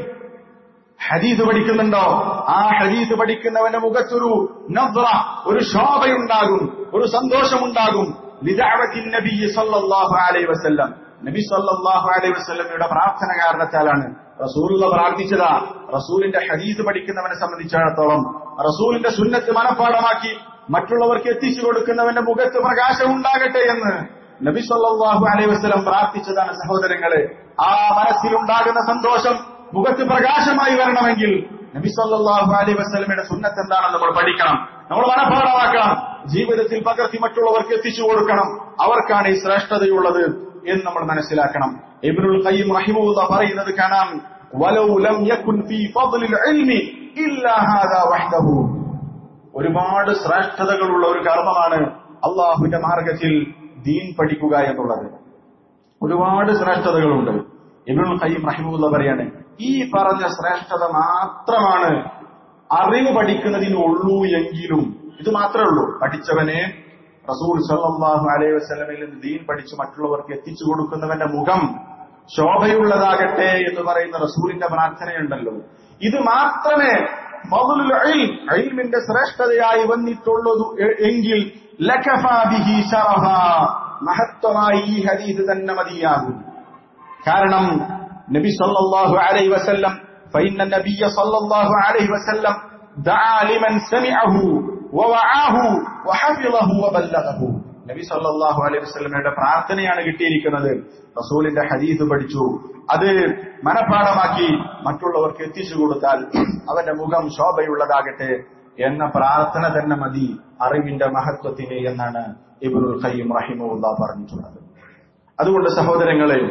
ഹദീസ് പഠിക്കുന്നുണ്ടോ ആ ഹദീസ് പഠിക്കുന്നവന്റെ മുഖത്തൊരു നദ്റ ഒരു ശോഭയുണ്ടാകും ഒരു സന്തോഷമുണ്ടാകും ലിദഅവത്തിൻ നബി സല്ലല്ലാഹു അലൈഹി വസല്ലം നബി സല്ലല്ലാഹു അലൈഹി വസല്ലമയുടെ പ്രാർത്ഥന കാരണത്താലാണ് റസൂലുള്ള പ്രാർത്ഥിച്ചതാ റസൂലിന്റെ ഹദീസ് പഠിക്കുന്നവനെ സംബന്ധിച്ചിടത്തോളം റസൂലിന്റെ സുന്നത്ത് മനഃപ്പാടമാക്കി മറ്റുള്ളവർക്ക് എത്തിച്ചു കൊടുക്കുന്നവന്റെ മുഖത്ത് പ്രകാശം ഉണ്ടാകട്ടെ എന്ന് നബി സല്ലല്ലാഹു അലൈഹി വസല്ലം പ്രാർത്ഥിച്ചതാണ് സഹോദരങ്ങളെ ആ മനസ്സിലുണ്ടാകുന്ന സന്തോഷം മുഖത്ത് പ്രകാശമായി വരണമെങ്കിൽ നബി സല്ലല്ലാഹു അലൈഹി വസല്ലമയുടെ സുന്നത്ത് എന്താണെന്ന് നമ്മൾ പഠിക്കണം നമ്മൾ മനഃപ്പാടമാക്കണം ജീവിതത്തിൽ പകർത്തി മറ്റുള്ളവർക്ക് എത്തിച്ചു കൊടുക്കണം അവർക്കാണ് ഈ ശ്രേഷ്ഠതയുള്ളത് എന്ന് നമ്മൾ മനസ്സിലാക്കണം ഇബ്നുൽ ഖയ്യിം റഹിമഹുല്ലാ പറയുന്നത് കാണാം വലൗ ലം യകുൻ ഫീ ഫദ്ലിൽ ഇൽമി ഇല്ലാ ഹാദാ വഹ്ദഹു ഒരുപാട് ശ്രേഷ്ഠതകളുള്ള ഒരു കർമ്മമാണ് അള്ളാഹുവിന്റെ മാർഗത്തിൽ ദീൻ പഠിക്കുക എന്നുള്ളത് ഒരുപാട് ശ്രേഷ്ഠതകളുണ്ട് ഇബ്നുൽ ഖയ്യിം റഹിമുള്ള പറയാണ് ഈ പറഞ്ഞ ശ്രേഷ്ഠത മാത്രമാണ് അറിവ് പഠിക്കുന്നതിനുള്ളൂ എങ്കിലും ഇത് മാത്രമേ ഉള്ളൂ പഠിച്ചവനെ റസൂൽ സല്ലല്ലാഹു അലൈഹി വസല്ലമയിൽ നിന്ന് ദീൻ പഠിച്ച് മറ്റുള്ളവർക്ക് എത്തിച്ചു കൊടുക്കുന്നവന്റെ മുഖം ശോഭയുള്ളതാകട്ടെ എന്ന് പറയുന്ന റസൂലിന്റെ പ്രാർത്ഥനയുണ്ടല്ലോ ഇത് മാത്രമേ ഫضലുൽ ഇൽം, ഇൽമിന്റെ ശ്രേഷ്ഠതയായി വന്നിട്ടുള്ളത് എ- എങ്കിൽ ലകഫാ ബിഹി ശറഫാ. മഹത്വമായി ഈ ഹദീസ് തന്നെ മതിയാകും കാരണം നബി സല്ലല്ലാഹു അലൈഹി വസല്ലം فإن النبي صلى الله عليه وسلم دعا لمن سمعه ووعاه وحفظه وبلغه നബി സല്ലല്ലാഹു അലൈഹി വസല്ലമയുടെ പ്രാർത്ഥനയാണ് കിട്ടിയിരിക്കുന്നത് റസൂലിന്റെ ഹദീസ് പഠിച്ചു അത് മനഃപ്പാടമാക്കി മറ്റുള്ളവർക്ക് എത്തിച്ചു കൊടുത്താൽ അവന്റെ മുഖം ശോഭയുള്ളതാകട്ടെ എന്ന പ്രാർത്ഥന തന്നെ മതി അറിവിന്റെ മഹത്വത്തിന് എന്നാണ് ഇബ്നുൽ ഖയ്യിം റഹിമുല്ല പറഞ്ഞിട്ടുള്ളത് അതുകൊണ്ട് സഹോദരങ്ങളെ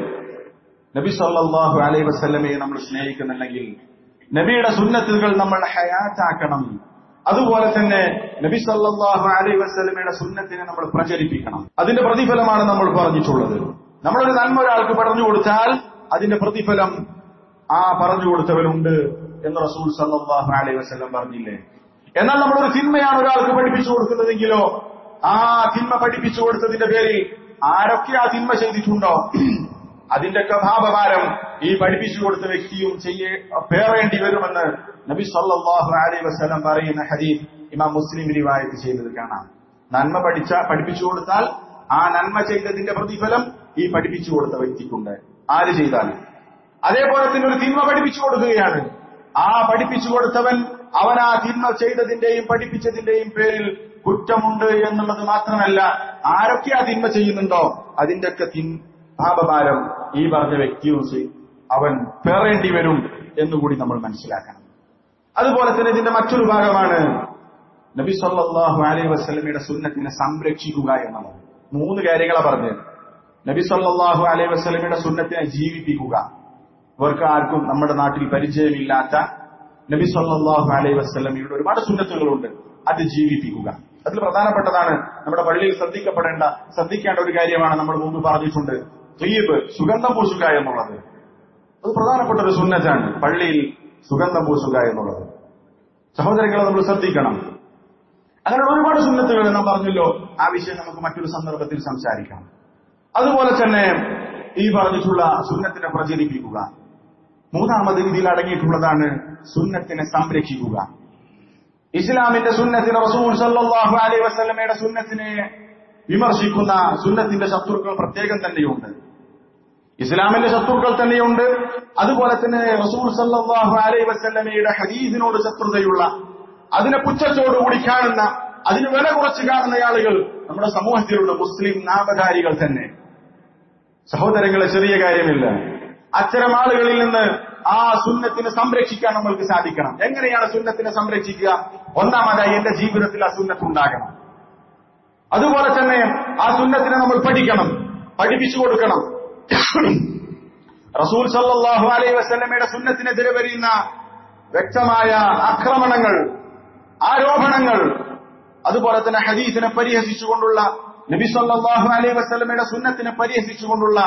നബി സല്ലല്ലാഹു അലൈഹി വസല്ലമയെ നമ്മൾ സ്നേഹിക്കുന്നുണ്ടെങ്കിൽ നബിയുടെ സുന്നത്തുകൾ നമ്മൾ ഹയാത്താക്കണം അതുപോലെ തന്നെ നബി സല്ലല്ലാഹു അലൈഹി വസല്ലമയുടെ സുന്നത്തിനെ നമ്മൾ പ്രചരിപ്പിക്കണം അതിന്റെ പ്രതിഫലമാണ് നമ്മൾ പറഞ്ഞിട്ടുള്ളത് നമ്മളൊരു നന്മ ഒരാൾക്ക് പറഞ്ഞു കൊടുത്താൽ അതിന്റെ പ്രതിഫലം ആ പറഞ്ഞു കൊടുത്തവനുണ്ട് എന്ന് റസൂൽ സല്ലല്ലാഹു അലൈഹി വസല്ലം പറഞ്ഞില്ലേ എന്നാൽ നമ്മളൊരു തിന്മയാണ് ഒരാൾക്ക് പഠിപ്പിച്ചു കൊടുക്കുന്നതെങ്കിലോ ആ തിന്മ പഠിപ്പിച്ചു കൊടുത്തതിന്റെ പേരിൽ ആരൊക്കെ ആ തിന്മ ചെയ്തിട്ടുണ്ടോ അതിന്റെയൊക്കെ ഭാവഭാരം ഈ പഠിപ്പിച്ചു കൊടുത്ത വ്യക്തിയും ചെയ്യേ പേറേണ്ടി വരുമെന്ന് നബി സല്ലല്ലാഹു അലൈഹി വസല്ലം പറയുന്ന ഹദീസ് ഇമാം മുസ്ലിം റിവായത്ത് ചെയ്തത് കാണാം നന്മ പഠിച്ച പഠിപ്പിച്ചു കൊടുത്താൽ ആ നന്മ ചെയ്തതിന്റെ പ്രതിഫലം ഈ പഠിപ്പിച്ചു കൊടുത്ത വ്യക്തിക്കുണ്ട് ആര് ചെയ്താൽ അതേപോലെ തന്നെ ഒരു തിന്മ പഠിപ്പിച്ചു കൊടുക്കുകയാണ് ആ പഠിപ്പിച്ചു കൊടുത്തവൻ അവൻ ആ തിന്മ ചെയ്തതിന്റെയും പഠിപ്പിച്ചതിന്റെയും പേരിൽ കുറ്റമുണ്ട് എന്നുള്ളത് മാത്രമല്ല ആരൊക്കെ ആ തിന്മ ചെയ്യുന്നുണ്ടോ അതിന്റെയൊക്കെ തിൻ പാപഭാരം ഈ പറഞ്ഞ വ്യക്തിയും ചെയ്- അവൻ പേറേണ്ടി വരും എന്നുകൂടി നമ്മൾ മനസ്സിലാക്കണം അതുപോലെ തന്നെ ഇതിന്റെ മറ്റൊരു ഭാഗമാണ് നബി സല്ലല്ലാഹു അലൈഹി വസല്ലമയുടെ സുന്നത്തിനെ സംരക്ഷിക്കുക എന്നുള്ളത് മൂന്ന് കാര്യങ്ങളാണ് പറഞ്ഞത് നബി സല്ലല്ലാഹു അലൈഹി വസല്ലമയുടെ സുന്നത്തിനെ ജീവിപ്പിക്കുക ഇവർക്ക് ആർക്കും നമ്മുടെ നാട്ടിൽ പരിചയമില്ലാത്ത നബി സല്ലല്ലാഹു അലൈഹി വസല്ലമയുടെ ഒരുപാട് സുന്നത്തുകളുണ്ട് അത് ജീവിപ്പിക്കുക അതിൽ പ്രധാനപ്പെട്ടതാണ് നമ്മുടെ പള്ളിയിൽ ശ്രദ്ധിക്കപ്പെടേണ്ട ശ്രദ്ധിക്കേണ്ട ഒരു കാര്യമാണ് നമ്മൾ മുമ്പ് പറഞ്ഞിട്ടുണ്ട് ത്വയ്യബ് സുഗന്ധം പൂശുക എന്നുള്ളത് അത് പ്രധാനപ്പെട്ട ഒരു സുന്നത്താണ് പള്ളിയിൽ സുഗന്ധം പൂശുക എന്നുള്ളത് സഹോദരങ്ങളെ നമ്മൾ ശ്രദ്ധിക്കണം അങ്ങനെ ഒരുപാട് സുന്നത്തുകൾ നാം പറഞ്ഞല്ലോ ആ വിഷയം നമുക്ക് മറ്റൊരു സന്ദർഭത്തിൽ സംസാരിക്കാം അതുപോലെ തന്നെ ഈ പറഞ്ഞിട്ടുള്ള സുന്നത്തിനെ പ്രചരിപ്പിക്കുക മൂന്നാമത് ഇതിൽ അടങ്ങിയിട്ടുള്ളതാണ് സുന്നത്തിനെ സംരക്ഷിക്കുക ഇസ്ലാമിന്റെ സുന്നത്തിന് റസൂൽ സല്ലല്ലാഹു അലൈഹി വസല്ലമയുടെ സുന്നത്തിനെ വിമർശിക്കുന്ന സുന്നത്തിന്റെ ശത്രുക്കൾ പ്രത്യേകം തന്നെയുണ്ട് ഇസ്ലാമിന്റെ ശത്രുക്കൾ തന്നെയുണ്ട് അതുപോലെ തന്നെ റസൂൽ സല്ലല്ലാഹു അലൈഹി വസല്ലമയുടെ ഹദീസിനോട് ശത്രുതയുള്ള അതിനെ പുച്ഛത്തോടുകൂടി കാണുന്ന അതിന് വില കുറച്ച് കാണുന്ന ആളുകൾ നമ്മുടെ സമൂഹത്തിലുള്ള മുസ്ലിം നാമധാരികൾ തന്നെ സഹോദരങ്ങളെ ചെറിയ കാര്യമില്ല അത്തരം ആളുകളിൽ നിന്ന് ആ സുന്നത്തിനെ സംരക്ഷിക്കാൻ നമ്മൾക്ക് സാധിക്കണം എങ്ങനെയാണ് സുന്നത്തിനെ സംരക്ഷിക്കുക ഒന്നാമതായി എന്റെ ജീവിതത്തിൽ ആ സുന്നത്ത് ഉണ്ടാകണം അതുപോലെ തന്നെ ആ സുന്നത്തിനെ നമ്മൾ പഠിക്കണം പഠിപ്പിച്ചു കൊടുക്കണം റസൂൽ സല്ലല്ലാഹു അലൈഹി വസല്ലമയുടെ സുന്നത്തിനെതിരെ വരുന്ന വ്യക്തമായ ആക്രമണങ്ങൾ ആരോപണങ്ങൾ അതുപോലെ തന്നെ ഹദീസിനെ പരിഹസിച്ചുകൊണ്ടുള്ള നബി സല്ലല്ലാഹു അലൈഹി വസല്ലമയുടെ സുന്നത്തിനെ പരിഹസിച്ചുകൊണ്ടുള്ള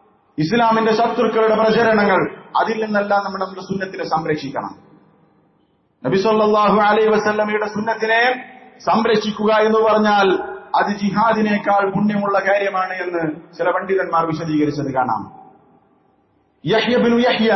ഇസ്ലാമിന്റെ ശത്രുക്കളുടെ പ്രചരണങ്ങൾ അതിൽ നിന്നെല്ലാം നമ്മൾ നമ്മുടെ സുന്നത്തിനെ സംരക്ഷിക്കണം നബി സല്ലല്ലാഹു അലൈഹി വസല്ലമയുടെ സുന്നത്തിനെ സംരക്ഷിക്കുക എന്ന് പറഞ്ഞാൽ അത് ജിഹാദിനേക്കാൾ പുണ്യമുള്ള കാര്യമാണ് എന്ന് ചില പണ്ഡിതന്മാർ വിശദീകരിച്ചത് കാണാം യഹ്യബിനു യഹ്യ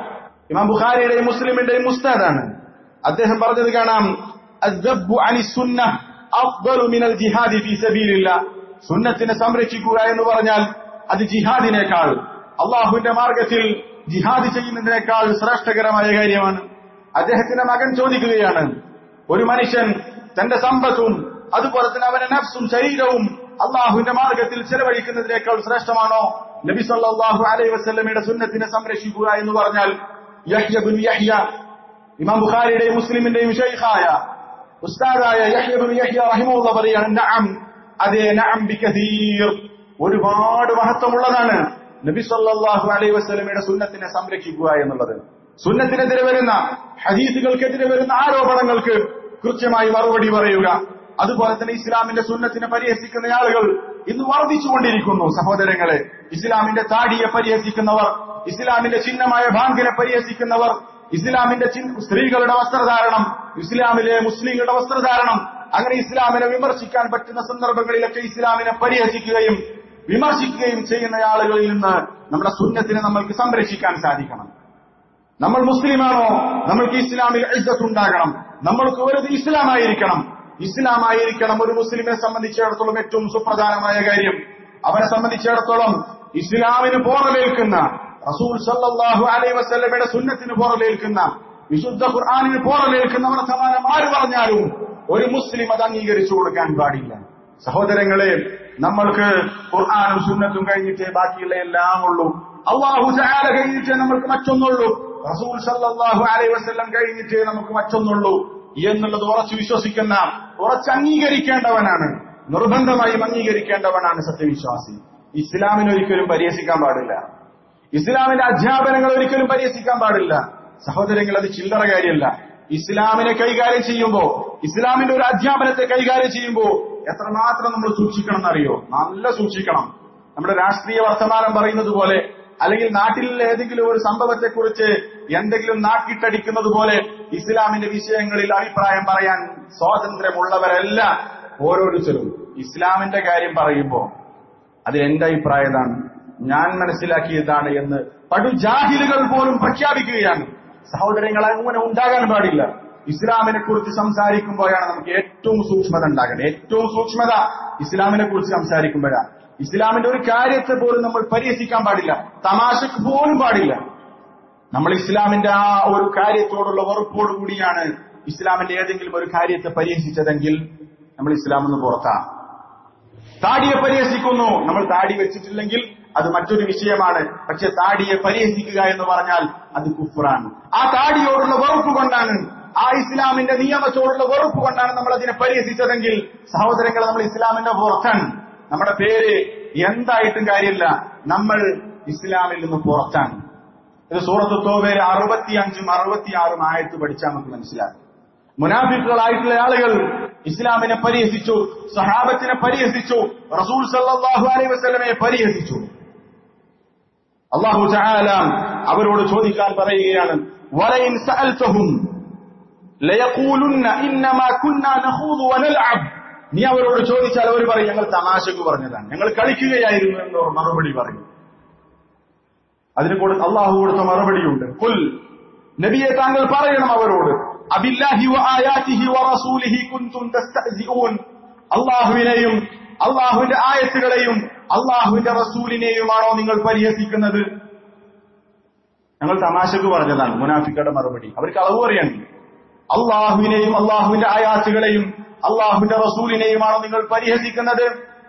ഇമാം ബുഖാരിയുടെയും മുസ്ലിമിന്റെയും മുസ്താദാണ് അദ്ദേഹം പറഞ്ഞത് കാണാം അസ്ദബ്ബു അനി സുന്ന അഫ്ദലു മിനൽ ജിഹാദി ഫീ സബീലില്ലാ സുന്നത്തിനെ സംരക്ഷിക്കുക എന്ന് പറഞ്ഞാൽ അത് ജിഹാദിനേക്കാൾ അള്ളാഹുവിന്റെ മാർഗത്തിൽ ജിഹാദ് ചെയ്യുന്നതിനേക്കാൾ ശ്രേഷ്ഠകരമായ കാര്യമാണ് അദ്ദേഹത്തിന്റെ മകൻ ചോദിക്കുകയാണ് ഒരു മനുഷ്യൻ തന്റെ സമ്പത്തും അതുപോലെ തന്നെ അവന്റെ നഫ്സും ശരീരവും അള്ളാഹുവിന്റെ മാർഗത്തിൽ ചെലവഴിക്കുന്നതിനേക്കാൾ ശ്രേഷ്ഠമാണോ നബി സല്ലല്ലാഹു അലൈഹി വസല്ലമയുടെ സുന്നത്തിനെ സംരക്ഷിക്കുക എന്ന് പറഞ്ഞാൽ യഹ്യ ബിൻ യഹ്യ ഇമാം ബുഖാരിയുടെയും മുസ്ലിമിന്റെയും ഷെയ്ഖായ ഉസ്താദായ യഹ്യ ബിൻ യഹ്യ റഹിമഹുള്ള പറയാണ് നഅം അതേ നഅം ബികഥീർ ഒരുപാട് മഹത്വമുള്ളതാണ് നബി സല്ലല്ലാഹു അലൈഹി വസല്ലമയുടെ സുന്നത്തിനെ സംരക്ഷിക്കുക എന്നുള്ളത് സുന്നത്തിനെതിരെ വരുന്ന ഹദീസുകൾക്കെതിരെ വരുന്ന ആരോപണങ്ങൾക്ക് കൃത്യമായി മറുപടി പറയുക അതുപോലെ തന്നെ ഇസ്ലാമിന്റെ സുന്നത്തിനെ പരിഹസിക്കുന്ന ആളുകൾ ഇന്ന് വർദ്ധിച്ചുകൊണ്ടിരിക്കുന്നു സഹോദരങ്ങളെ ഇസ്ലാമിന്റെ താടിയെ പരിഹസിക്കുന്നവർ ഇസ്ലാമിന്റെ ചിഹ്നമായ ബാങ്കിനെ പരിഹസിക്കുന്നവർ ഇസ്ലാമിന്റെ ചിഹ്ന സ്ത്രീകളുടെ വസ്ത്രധാരണം ഇസ്ലാമിലെ മുസ്ലിങ്ങളുടെ വസ്ത്രധാരണം അങ്ങനെ ഇസ്ലാമിനെ വിമർശിക്കാൻ പറ്റുന്ന സന്ദർഭങ്ങളിലൊക്കെ ഇസ്ലാമിനെ പരിഹസിക്കുകയും വിമർശിക്കുകയും ചെയ്യുന്ന ആളുകളിൽ നിന്ന് നമ്മുടെ സുന്നത്തിനെ നമ്മൾക്ക് സംരക്ഷിക്കാൻ സാധിക്കണം നമ്മൾ മുസ്ലിമാണോ നമ്മൾക്ക് ഇസ്ലാമിൽ ഇജ്ജത്ത് ഉണ്ടാകണം നമ്മൾക്ക് ഒരു ഇസ്ലാമായിരിക്കണം ഇസ്ലാമായിരിക്കണം ഒരു മുസ്ലിമിനെ സംബന്ധിച്ചിടത്തോളം ഏറ്റവും സുപ്രധാനമായ കാര്യം അവനെ സംബന്ധിച്ചിടത്തോളം ഇസ്ലാമിന് പോറലേൽക്കുന്ന റസൂൽ സല്ലല്ലാഹു അലൈഹി വസല്ലമയുടെ സുന്നത്തിന് പോറലേൽക്കുന്ന വിശുദ്ധ ഖുർആാനിന് പോറലേൽക്കുന്ന വർത്തമാനം ആര് പറഞ്ഞാലും ഒരു മുസ്ലിം അത് അംഗീകരിച്ചു കൊടുക്കാൻ പാടില്ല സഹോദരങ്ങളെ നമ്മൾക്ക് ഖുർആാനും സുന്നത്തും കഴിഞ്ഞിട്ടേ ബാക്കിയുള്ള എല്ലാം ഉള്ളൂ അള്ളാഹു ചാല കഴിഞ്ഞിട്ടേ നമ്മൾക്ക് മറ്റൊന്നുള്ളൂ റസൂൽ സല്ലല്ലാഹു അലൈഹി വസല്ലം കഴിഞ്ഞിട്ടേ നമുക്ക് മറ്റൊന്നുള്ളൂ എന്നുള്ളത് ഉറച്ചു വിശ്വസിക്കുന്ന ഉറച്ച് അംഗീകരിക്കേണ്ടവനാണ് നിർബന്ധമായും അംഗീകരിക്കേണ്ടവനാണ് സത്യവിശ്വാസി ഇസ്ലാമിനെ ഒരിക്കലും പരിഹസിക്കാൻ പാടില്ല ഇസ്ലാമിന്റെ അധ്യാപനങ്ങൾ ഒരിക്കലും പരിഹസിക്കാൻ പാടില്ല സഹോദരങ്ങൾ അത് ചില്ലറ കാര്യമല്ല ഇസ്ലാമിനെ കൈകാര്യം ചെയ്യുമ്പോ ഇസ്ലാമിന്റെ ഒരു അധ്യാപനത്തെ കൈകാര്യം ചെയ്യുമ്പോ എത്രമാത്രം നമ്മൾ സൂക്ഷിക്കണം എന്നറിയോ നല്ല സൂക്ഷിക്കണം നമ്മുടെ രാഷ്ട്രീയ വർത്തമാനം പറയുന്നത് പോലെ അല്ലെങ്കിൽ നാട്ടിലെ ഏതെങ്കിലും ഒരു സംഭവത്തെക്കുറിച്ച് എന്തെങ്കിലും നാട്ടിട്ടടിക്കുന്നത് പോലെ ഇസ്ലാമിന്റെ വിഷയങ്ങളിൽ അഭിപ്രായം പറയാൻ സ്വാതന്ത്ര്യമുള്ളവരല്ല ഓരോരുത്തരും ഇസ്ലാമിന്റെ കാര്യം പറയുമ്പോ അത് എന്റെ അഭിപ്രായതാണ് ഞാൻ മനസ്സിലാക്കിയതാണ് എന്ന് പടു ജാഹിലുകൾ പോലും പ്രഖ്യാപിക്കുകയാണ് സഹോദരങ്ങൾ അങ്ങനെ ഉണ്ടാകാൻ പാടില്ല ഇസ്ലാമിനെ കുറിച്ച് സംസാരിക്കുമ്പോഴാണ് നമുക്ക് ഏറ്റവും സൂക്ഷ്മത ഉണ്ടാകേണ്ടത് ഏറ്റവും സൂക്ഷ്മത ഇസ്ലാമിനെ കുറിച്ച് സംസാരിക്കുമ്പോഴാണ് ഇസ്ലാമിന്റെ ഒരു കാര്യത്തെ പോലും നമ്മൾ പരിഹസിക്കാൻ പാടില്ല തമാശക്ക് പോലും പാടില്ല നമ്മൾ ഇസ്ലാമിന്റെ ആ ഒരു കാര്യത്തോടുള്ള വെറുപ്പോടുകൂടിയാണ് ഇസ്ലാമിന്റെ ഏതെങ്കിലും ഒരു കാര്യത്തെ പരിഹസിച്ചതെങ്കിൽ നമ്മൾ ഇസ്ലാം എന്ന് പുറത്താണ് താടിയെ പരിഹസിക്കുന്നു നമ്മൾ താടി വെച്ചിട്ടില്ലെങ്കിൽ അത് മറ്റൊരു വിഷയമാണ് പക്ഷെ താടിയെ പരിഹസിക്കുക എന്ന് പറഞ്ഞാൽ അത് കുഫറാണ് ആ താടിയോടുള്ള വെറുപ്പ് കൊണ്ടാണ് ആ ഇസ്ലാമിന്റെ നിയമത്തോടുള്ള വെറുപ്പ് കൊണ്ടാണ് നമ്മൾ അതിനെ പരിഹസിച്ചതെങ്കിൽ സഹോദരങ്ങൾ നമ്മൾ ഇസ്ലാമിന്റെ പുറത്താണ് നമ്മുടെ പേര് എന്തായിട്ടും കാര്യമില്ല നമ്മൾ ഇസ്ലാമിൽ നിന്ന് പുറത്താണ് ഇത് സൂറത്ത് തോബയിൽ അറുപത്തിയഞ്ചും അറുപത്തിയാറും ആയത്ത് പഠിച്ചാൽ നമുക്ക് മനസ്സിലാക്കും മുനാഫിക്കുകളായിട്ടുള്ള ആളുകൾ ഇസ്ലാമിനെ പരിഹസിച്ചു സഹാബത്തിനെ പരിഹസിച്ചു റസൂൽ സല്ലല്ലാഹു അലൈഹി വസല്ലമയെ പരിഹസിച്ചു അള്ളാഹു തആല അവരോട് ചോദിക്കാൻ പറയുകയാണ് വലയിൻ സഅൽതഹും ലയഖൂലുന്ന ഇന്നമാ കുന്നാ നഖൂദു വനൽഅബ് നീ അവരോട് ചോദിച്ചാൽ അവർ പറയും ഞങ്ങൾ തമാശക്ക് പറഞ്ഞതാണ് ഞങ്ങൾ കളിക്കുകയായിരുന്നു എന്ന് അവർ മറുപടി പറയും അതിന് കൂടെ അള്ളാഹു കൊടുത്ത മറുപടിയുണ്ട് കുൽ നബിയെ താങ്കൾ പറയണം അവരോട് അബില്ലാഹി വആയാതിഹി വറസൂലിഹി കുൻതും തസ്തഹ്സിഊൻ അള്ളാഹുവിനെയും അള്ളാഹുവിന്റെ ആയത്തുകളെയും അള്ളാഹുവിന്റെ റസൂലിനെയുമാണോ നിങ്ങൾ പരിഹസിക്കുന്നത് ഞങ്ങൾ തമാശക്ക് പറഞ്ഞതാണ് മുനാഫിക്കയുടെ മറുപടി അവർക്ക് അളവ് പറയാണ് അള്ളാഹുവിനെയും അള്ളാഹുവിന്റെ ആയാത്തുകളെയും അള്ളാഹുവിന്റെ റസൂലിനെയുമാണോ നിങ്ങൾ പരിഹസിക്കുന്നത്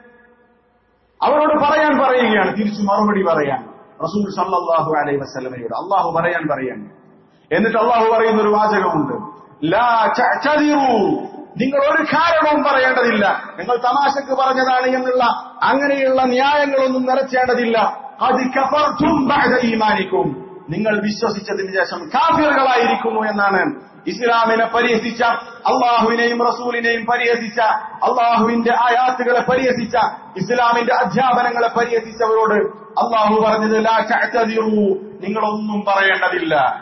അവരോട് പറയാൻ പറയുകയാണ് തിരിച്ചു മറുപടി പറയാൻ റസൂൽ സല്ലല്ലാഹു അലൈഹി വസല്ലമയോട് അള്ളാഹു പറയാൻ പറയാൻ എന്നിട്ട് അള്ളാഹു പറയുന്ന ഒരു വാചകമുണ്ട് ലാ തഅ്തദിറു നിങ്ങൾ ഒരു കാരണവും പറയേണ്ടതില്ല നിങ്ങൾ തമാശക്ക് പറഞ്ഞതാണ് എന്നുള്ള അങ്ങനെയുള്ള ന്യായങ്ങളൊന്നും നിറച്ചേണ്ടതില്ല അത് കഫർത്തും ബഅദ ഈമാനിക്കും നിങ്ങൾ വിശ്വസിച്ചതിന് ശേഷം കാഫിറുകളായിരിക്കുന്നു എന്നാണ് ഇസ്ലാമിനെ പരിഹസിച്ച അള്ളാഹുവിനെയും റസൂലിനെയും പരിഹസിച്ച അള്ളാഹുവിന്റെ ആയാത്തുകളെ പരിഹസിച്ച ഇസ്ലാമിന്റെ അധ്യാപനങ്ങളെ പരിഹസിച്ചവരോട് അള്ളാഹു പറഞ്ഞത് ലാ തഅ്തദിറു നിങ്ങളൊന്നും പറയേണ്ടതില്ല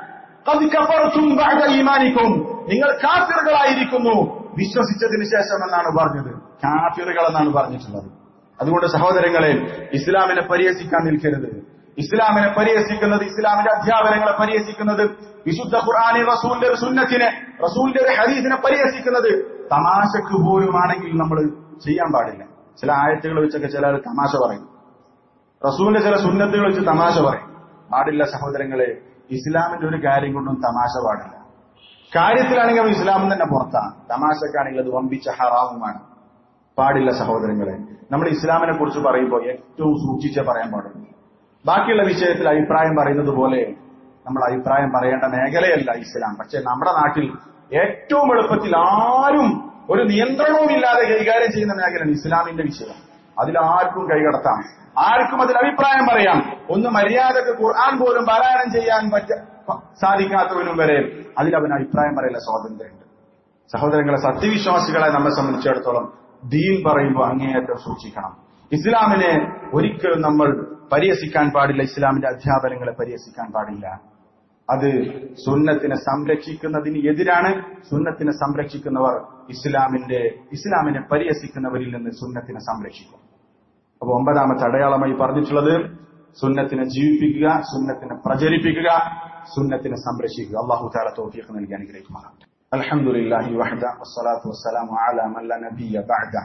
ഖദ് കഫർതും ബഅദ ഈമാനിക്കും നിങ്ങൾ കാഫിറുകളായിരിക്കുന്നു വിശ്വസിച്ചതിന് ശേഷം എന്നാണ് പറഞ്ഞത് കാഫിറുകൾ എന്നാണ് പറഞ്ഞിട്ടുള്ളത് അതുകൊണ്ട് സഹോദരങ്ങളെ ഇസ്ലാമിനെ പരിഹസിക്കാൻ നിൽക്കരുത് ഇസ്ലാമിനെ പരിഹസിക്കുന്നത് ഇസ്ലാമിന്റെ അധ്യാപനങ്ങളെ പരിഹസിക്കുന്നത് വിശുദ്ധ ഖുർആാനി റസൂലിന്റെ ഒരു സുന്നത്തിനെ റസൂലിന്റെ ഒരു ഹദീസിനെ പരിഹസിക്കുന്നത് തമാശക്ക് പോലുമാണെങ്കിൽ നമ്മൾ ചെയ്യാൻ പാടില്ല ചില ആയത്തുകൾ വെച്ചൊക്കെ ചിലർ തമാശ പറയും റസൂലിന്റെ ചില സുന്നത്തുകൾ വെച്ച് തമാശ പറയും പാടില്ല സഹോദരങ്ങളെ ഇസ്ലാമിന്റെ ഒരു കാര്യം കൊണ്ടും തമാശ പാടില്ല കാര്യത്തിലാണെങ്കിൽ അവൻ ഇസ്ലാമിൽ തന്നെ പുറത്താണ് തമാശക്കാണെങ്കിൽ അത് വമ്പിച്ച ഹറാമുമാണ് പാടില്ല സഹോദരങ്ങളെ നമ്മൾ ഇസ്ലാമിനെ കുറിച്ച് പറയുമ്പോൾ ഏറ്റവും സൂക്ഷിച്ചേ പറയാൻ പാടുള്ളൂ ബാക്കിയുള്ള വിഷയത്തിൽ അഭിപ്രായം പറയുന്നത് പോലെ നമ്മൾ അഭിപ്രായം പറയേണ്ട മേഖലയല്ല ഇസ്ലാം പക്ഷെ നമ്മുടെ നാട്ടിൽ ഏറ്റവും എളുപ്പത്തിൽ ആരും ഒരു നിയന്ത്രണവും ഇല്ലാതെ കൈകാര്യം ചെയ്യുന്ന മേഖലയാണ് ഇസ്ലാമിന്റെ വിഷയം അതിലാർക്കും കൈകടത്താം ആർക്കും അതിൽ അഭിപ്രായം പറയാം ഒന്ന് മര്യാദക്ക് ഖുർആൻ പോലും പാരായണം ചെയ്യാൻ പറ്റ സാധിക്കാത്തവനും വരെ അതിൽ അവന് അഭിപ്രായം പറയല സ്വാതന്ത്ര്യമുണ്ട് സഹോദരങ്ങളെ സത്യവിശ്വാസികളെ നമ്മെ സംബന്ധിച്ചിടത്തോളം ദീൻ പറയുമ്പോൾ അങ്ങേയറ്റം സൂക്ഷിക്കണം ഇസ്ലാമിനെ ഒരിക്കലും നമ്മൾ പരിഹസിക്കാൻ പാടില്ല ഇസ്ലാമിന്റെ അധ്യാപനങ്ങളെ പരിഹസിക്കാൻ പാടില്ല അത് സുന്നത്തിനെ സംരക്ഷിക്കുന്നതിന് എതിരാണ് സുന്നത്തിനെ സംരക്ഷിക്കുന്നവർ ഇസ്ലാമിന്റെ ഇസ്ലാമിനെ പരിഹസിക്കുന്നവരിൽ നിന്ന് സുന്നത്തിനെ സംരക്ഷിക്കും അപ്പൊ ഒമ്പതാമത്തെ അടയാളമായി പറഞ്ഞിട്ടുള്ളത് സുന്നത്തിനെ ജീവിപ്പിക്കുക സുന്നത്തിനെ പ്രചരിപ്പിക്കുക സുന്നത്തിനെ സംരക്ഷിക്കുക അള്ളാഹു താല തോഫിയൊക്കെ നൽകി അനുഗ്രഹിക്കുമാറാണ് അൽഹംദുലില്ലാഹി വഹദ വസ്സലാത്തു വസ്സലാമു അലാ മൻ ലാ നബിയ ബഅദ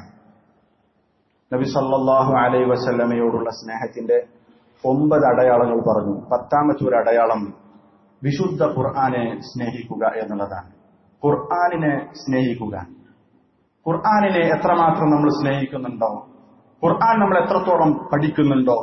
നബി സല്ലല്ലാഹു അലൈഹി വസല്ലമയോടുള്ള സ്നേഹത്തിന്റെ ഒമ്പത് അടയാളങ്ങൾ പറഞ്ഞു പത്താമത്തെ ഒരു അടയാളം വിശുദ്ധ ഖുർആനെ സ്നേഹിക്കുക എന്നുള്ളതാണ് ഖുർആനിനെ സ്നേഹിക്കുക ഖുർആനിനെ എത്രമാത്രം നമ്മൾ സ്നേഹിക്കുന്നുണ്ടോ ഖുർആൻ നമ്മൾ എത്രത്തോളം പഠിക്കുന്നുണ്ടോ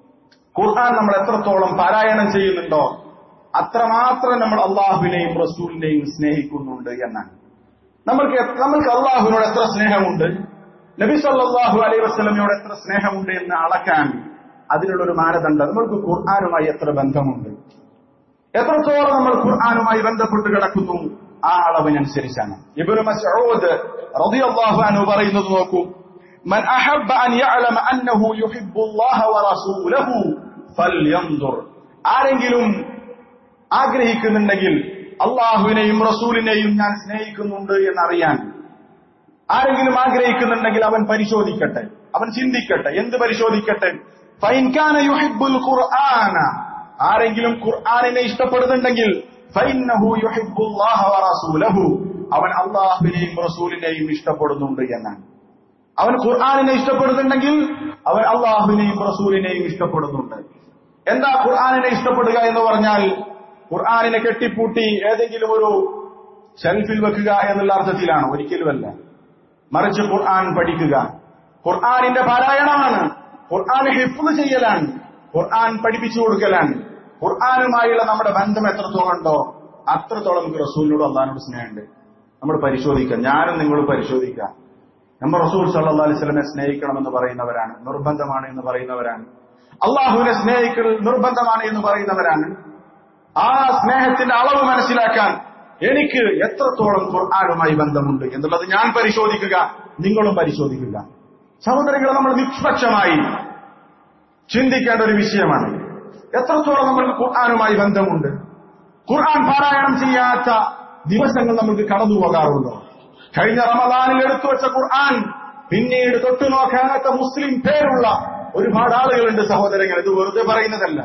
ഖുർആൻ നമ്മൾ എത്രത്തോളം പാരായണം ചെയ്യുന്നുണ്ടോ അത്രമാത്രം നമ്മൾ അള്ളാഹുവിനെയും റസൂലിനെയും സ്നേഹിക്കുന്നുണ്ട് എന്നാണ് നമ്മൾക്ക് എത്ര- നമ്മൾക്ക് അള്ളാഹുവിനോട് എത്ര സ്നേഹമുണ്ട് നബി സല്ലല്ലാഹു അലൈഹി വസല്ലമയോട് എത്ര സ്നേഹമുണ്ട് എന്ന് അളക്കാൻ അതിനുള്ളൊരു മാനദണ്ഡം നമ്മൾക്ക് ഖുർആനുമായി എത്ര ബന്ധമുണ്ട് എത്രത്തോളം നമ്മൾ ഖുർആനുമായി ബന്ധപ്പെട്ട് കിടക്കുന്നു ആ അളവിനനുസരിച്ചാണ് ഇബ്നു മസ്ഊദ് റളിയല്ലാഹു അൻഹു പറയുന്നത് നോക്കൂ മൻ അഹബ്ബ അൻ യഅലമ അന്നഹു യുഹിബ്ബു അല്ലാഹ വറസൂലഹു ഫൽയൻദുർ ആരെങ്കിലും ആഗ്രഹിക്കുന്നുണ്ടെങ്കിൽ അള്ളാഹുവിനെയും റസൂലിനെയും ഞാൻ സ്നേഹിക്കുന്നുണ്ട് എന്നറിയാൻ ആരെങ്കിലും ആഗ്രഹിക്കുന്നുണ്ടെങ്കിൽ അവൻ പരിശോധിക്കട്ടെ അവൻ ചിന്തിക്കട്ടെ എന്ത് പരിശോധിക്കട്ടെ ഫൈൻ കാന യുഹിബ്ബുൽ ഖുർആന ആരെങ്കിലും ഖുർആനിനെ ഇഷ്ടപ്പെടുന്നുണ്ടെങ്കിൽ ഫൈന്നഹു യുഹിബ്ബുല്ലാഹ വറസൂലഹു അവൻ അള്ളാഹുവിനെയും റസൂലിനെയും ഇഷ്ടപ്പെടുന്നുണ്ട് എന്നാണ് അവൻ ഖുർആനിനെ ഇഷ്ടപ്പെടുന്നുണ്ടെങ്കിൽ അവൻ അള്ളാഹുവിനെയും റസൂലിനെയും ഇഷ്ടപ്പെടുന്നുണ്ട് എന്താ ഖുർആനിനെ ഇഷ്ടപ്പെടുക എന്ന് പറഞ്ഞാൽ ഖുർആനിനെ കെട്ടിപ്പൂട്ടി ഏതെങ്കിലും ഒരു ഷെൽഫിൽ വെക്കുക എന്നുള്ള അർത്ഥത്തിലാണ് ഒരിക്കലുമല്ല മറിച്ച് ഖുർആൻ പഠിക്കുക ഖുർആനിന്റെ പാരായണമാണ് ഖുർആൻ ഹിഫ്ള് ചെയ്യലാണ് ഖുർആൻ പഠിപ്പിച്ചു കൊടുക്കലാണ് ഖുർആനുമായുള്ള നമ്മുടെ ബന്ധം എത്രത്തോളം ഉണ്ടോ അത്രത്തോളം നമുക്ക് റസൂലിനോട് അള്ളഹാനോട് സ്നേഹമുണ്ട് നമ്മൾ പരിശോധിക്കാം ഞാനും നിങ്ങളും പരിശോധിക്കാം നമ്മൾ റസൂൽ സല്ലാ അലൈഹി സ്വലമെ സ്നേഹിക്കണമെന്ന് പറയുന്നവരാണ് നിർബന്ധമാണ് എന്ന് പറയുന്നവരാണ് അള്ളാഹുവിനെ സ്നേഹിക്കൽ നിർബന്ധമാണ് എന്ന് പറയുന്നവരാണ് ആ സ്നേഹത്തിന്റെ അളവ് മനസ്സിലാക്കാൻ എനിക്ക് എത്രത്തോളം ഖുർആാനുമായി ബന്ധമുണ്ട് എന്നുള്ളത് ഞാൻ പരിശോധിക്കുക നിങ്ങളും പരിശോധിക്കുക സഹോദരങ്ങൾ നമ്മൾ നിഷ്പക്ഷമായി ചിന്തിക്കേണ്ട ഒരു വിഷയമാണ് എത്രത്തോളം നമ്മൾക്ക് ഖുർആാനുമായി ബന്ധമുണ്ട് ഖുർആൻ പാരായണം ചെയ്യാത്ത ദിവസങ്ങൾ നമുക്ക് കടന്നു പോകാറുണ്ടോ കഴിഞ്ഞ റമദാനിൽ എടുത്തു വെച്ച ഖുർആൻ പിന്നീട് തൊട്ടു നോക്കാത്ത മുസ്ലിം പേരുള്ള ഒരുപാട് ആളുകളുണ്ട് സഹോദരങ്ങൾ ഇത് വെറുതെ പറയുന്നതല്ല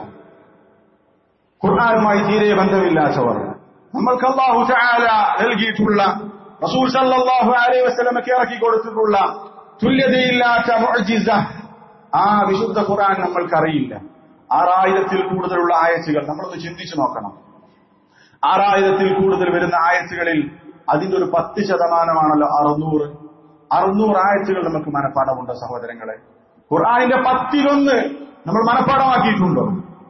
ഖുർആനുമായി തീരെ ബന്ധമില്ലാത്തവർ നമ്മൾക്ക് അള്ളാഹു തആല നൽകിയിട്ടുള്ള റസൂൽ സല്ലല്ലാഹു അലൈഹി വസല്ലമക്ക് ഇറക്കി കൊടുത്തിട്ടുള്ള തുല്യതയില്ലാത്ത മുഅ്ജിസ ആ വിശുദ്ധ ഖുർആൻ നമ്മൾക്കറിയില്ല ആറായിരത്തിൽ കൂടുതലുള്ള ആയത്തുകൾ നമ്മളൊന്ന് ചിന്തിച്ചു നോക്കണം ആറായിരത്തിൽ കൂടുതൽ വരുന്ന ആയത്തുകളിൽ അതിന്റെ ഒരു പത്ത് ശതമാനമാണല്ലോ അറുന്നൂറ് അറുന്നൂറ് ആയത്തുകൾ നമുക്ക് മനഃപ്പാടമുണ്ട് സഹോദരങ്ങളെ ഖുർആനിന്റെ പത്തിലൊന്ന് നമ്മൾ മനഃപ്പാടമാക്കിയിട്ടുണ്ടോ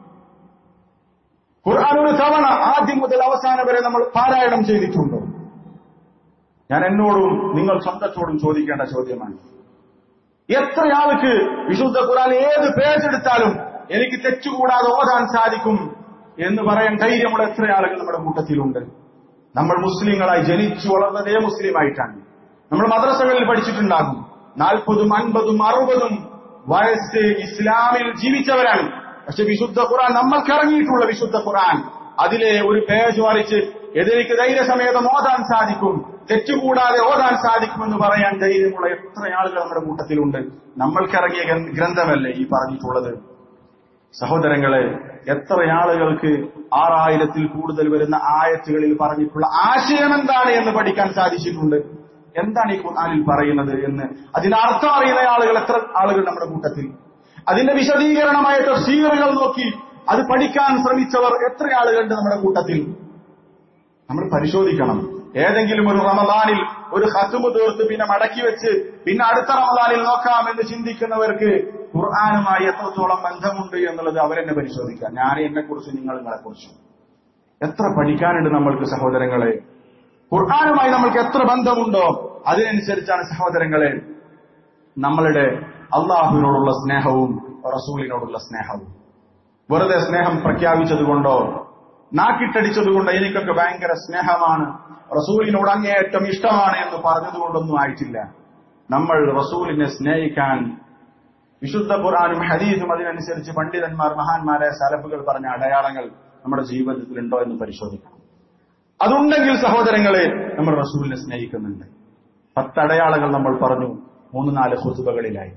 ഖുർആൻ ഒരു തവണ ആദ്യം മുതൽ അവസാനം വരെ നമ്മൾ പാരായണം ചെയ്തിട്ടുണ്ടോ ഞാൻ എന്നോടും നിങ്ങൾ സ്വന്തത്തോടും ചോദിക്കേണ്ട ചോദ്യമാണ് എത്ര ആൾക്ക് വിശുദ്ധ ഖുർആൻ ഏത് പേജ് എടുത്താലും എനിക്ക് തെറ്റുകൂടാതെ ഓതാൻ സാധിക്കും എന്ന് പറയാൻ ധൈര്യമുള്ള എത്ര ആളുകൾ നമ്മുടെ കൂട്ടത്തിലുണ്ട് നമ്മൾ മുസ്ലിങ്ങളായി ജനിച്ചു വളർന്നതേ മുസ്ലിമായിട്ടാണ് നമ്മൾ മദ്രസകളിൽ പഠിച്ചിട്ടുണ്ടാകും നാൽപ്പതും അൻപതും അറുപതും വയസ്സ് ഇസ്ലാമിൽ ജീവിച്ചവരാണ് പക്ഷെ വിശുദ്ധ ഖുർആൻ നമ്മൾക്ക് ഇറങ്ങിയിട്ടുള്ള വിശുദ്ധ ഖുർആൻ അതിലെ ഒരു പേജ് മറിച്ച് എതിരിക്ക് ധൈര്യസമേതം ഓതാൻ സാധിക്കും തെറ്റുകൂടാതെ ഓതാൻ സാധിക്കുമെന്ന് പറയാൻ ധൈര്യമുള്ള എത്ര ആളുകൾ നമ്മുടെ കൂട്ടത്തിലുണ്ട് നമ്മൾക്കിറങ്ങിയ ഗ്രന്ഥ- ഗ്രന്ഥമല്ലേ ഈ പറഞ്ഞിട്ടുള്ളത് സഹോദരങ്ങളെ എത്ര ആളുകൾക്ക് ആറായിരത്തിൽ കൂടുതൽ വരുന്ന ആയത്തുകളിൽ പറഞ്ഞിട്ടുള്ള ആശയം എന്താണ് എന്ന് പഠിക്കാൻ സാധിച്ചിട്ടുണ്ട് എന്താണ് ഈ ഖുർആനിൽ പറയുന്നത് എന്ന് അതിന്റെ അർത്ഥം അറിയുന്ന ആളുകൾ എത്ര ആളുകൾ നമ്മുടെ കൂട്ടത്തിൽ അതിന്റെ വിശദീകരണമായ തഫ്സീറുകൾ നോക്കി അത് പഠിക്കാൻ ശ്രമിച്ചവർ എത്ര ആളുകളുണ്ട് നമ്മുടെ കൂട്ടത്തിൽ നമ്മൾ പരിശോധിക്കണം ഏതെങ്കിലും ഒരു റമദാനിൽ ഒരു ഹസുമ് തീർത്ത് പിന്നെ മടക്കി വെച്ച് പിന്നെ അടുത്ത റമദാനിൽ നോക്കാമെന്ന് ചിന്തിക്കുന്നവർക്ക് ഖുർആാനുമായി എത്രത്തോളം ബന്ധമുണ്ട് എന്നുള്ളത് അവരെന്നെ പരിശോധിക്കാം ഞാൻ എന്നെ കുറിച്ച് നിങ്ങൾ നിങ്ങളെ കുറിച്ചും എത്ര പഠിക്കാനുണ്ട് നമ്മൾക്ക് സഹോദരങ്ങളെ ഖുർആാനുമായി നമ്മൾക്ക് എത്ര ബന്ധമുണ്ടോ അതിനനുസരിച്ചാണ് സഹോദരങ്ങളെ നമ്മളുടെ അള്ളാഹുവിനോടുള്ള സ്നേഹവും റസൂലിനോടുള്ള സ്നേഹവും വെറുതെ സ്നേഹം പ്രഖ്യാപിച്ചതുകൊണ്ടോ നാക്കിട്ടടിച്ചതുകൊണ്ടോ എനിക്കൊക്കെ ഭയങ്കര സ്നേഹമാണ് റസൂലിനോട് അങ്ങേയറ്റം ഇഷ്ടമാണ് എന്ന് പറഞ്ഞതുകൊണ്ടൊന്നും ആയിട്ടില്ല നമ്മൾ റസൂലിനെ സ്നേഹിക്കാൻ വിശുദ്ധ ഖുർആാനും ഹദീസും അതിനനുസരിച്ച് പണ്ഡിതന്മാർ മഹാന്മാരായ സലഫുകൾ പറഞ്ഞ അടയാളങ്ങൾ നമ്മുടെ ജീവിതത്തിൽ ഉണ്ടോ എന്ന് പരിശോധിക്കണം അതുണ്ടെങ്കിൽ സഹോദരങ്ങളെ നമ്മൾ റസൂലിനെ സ്നേഹിക്കുന്നുണ്ട് പത്തടയാളങ്ങൾ നമ്മൾ പറഞ്ഞു മൂന്ന് നാല് ഹുസുബകളിലായി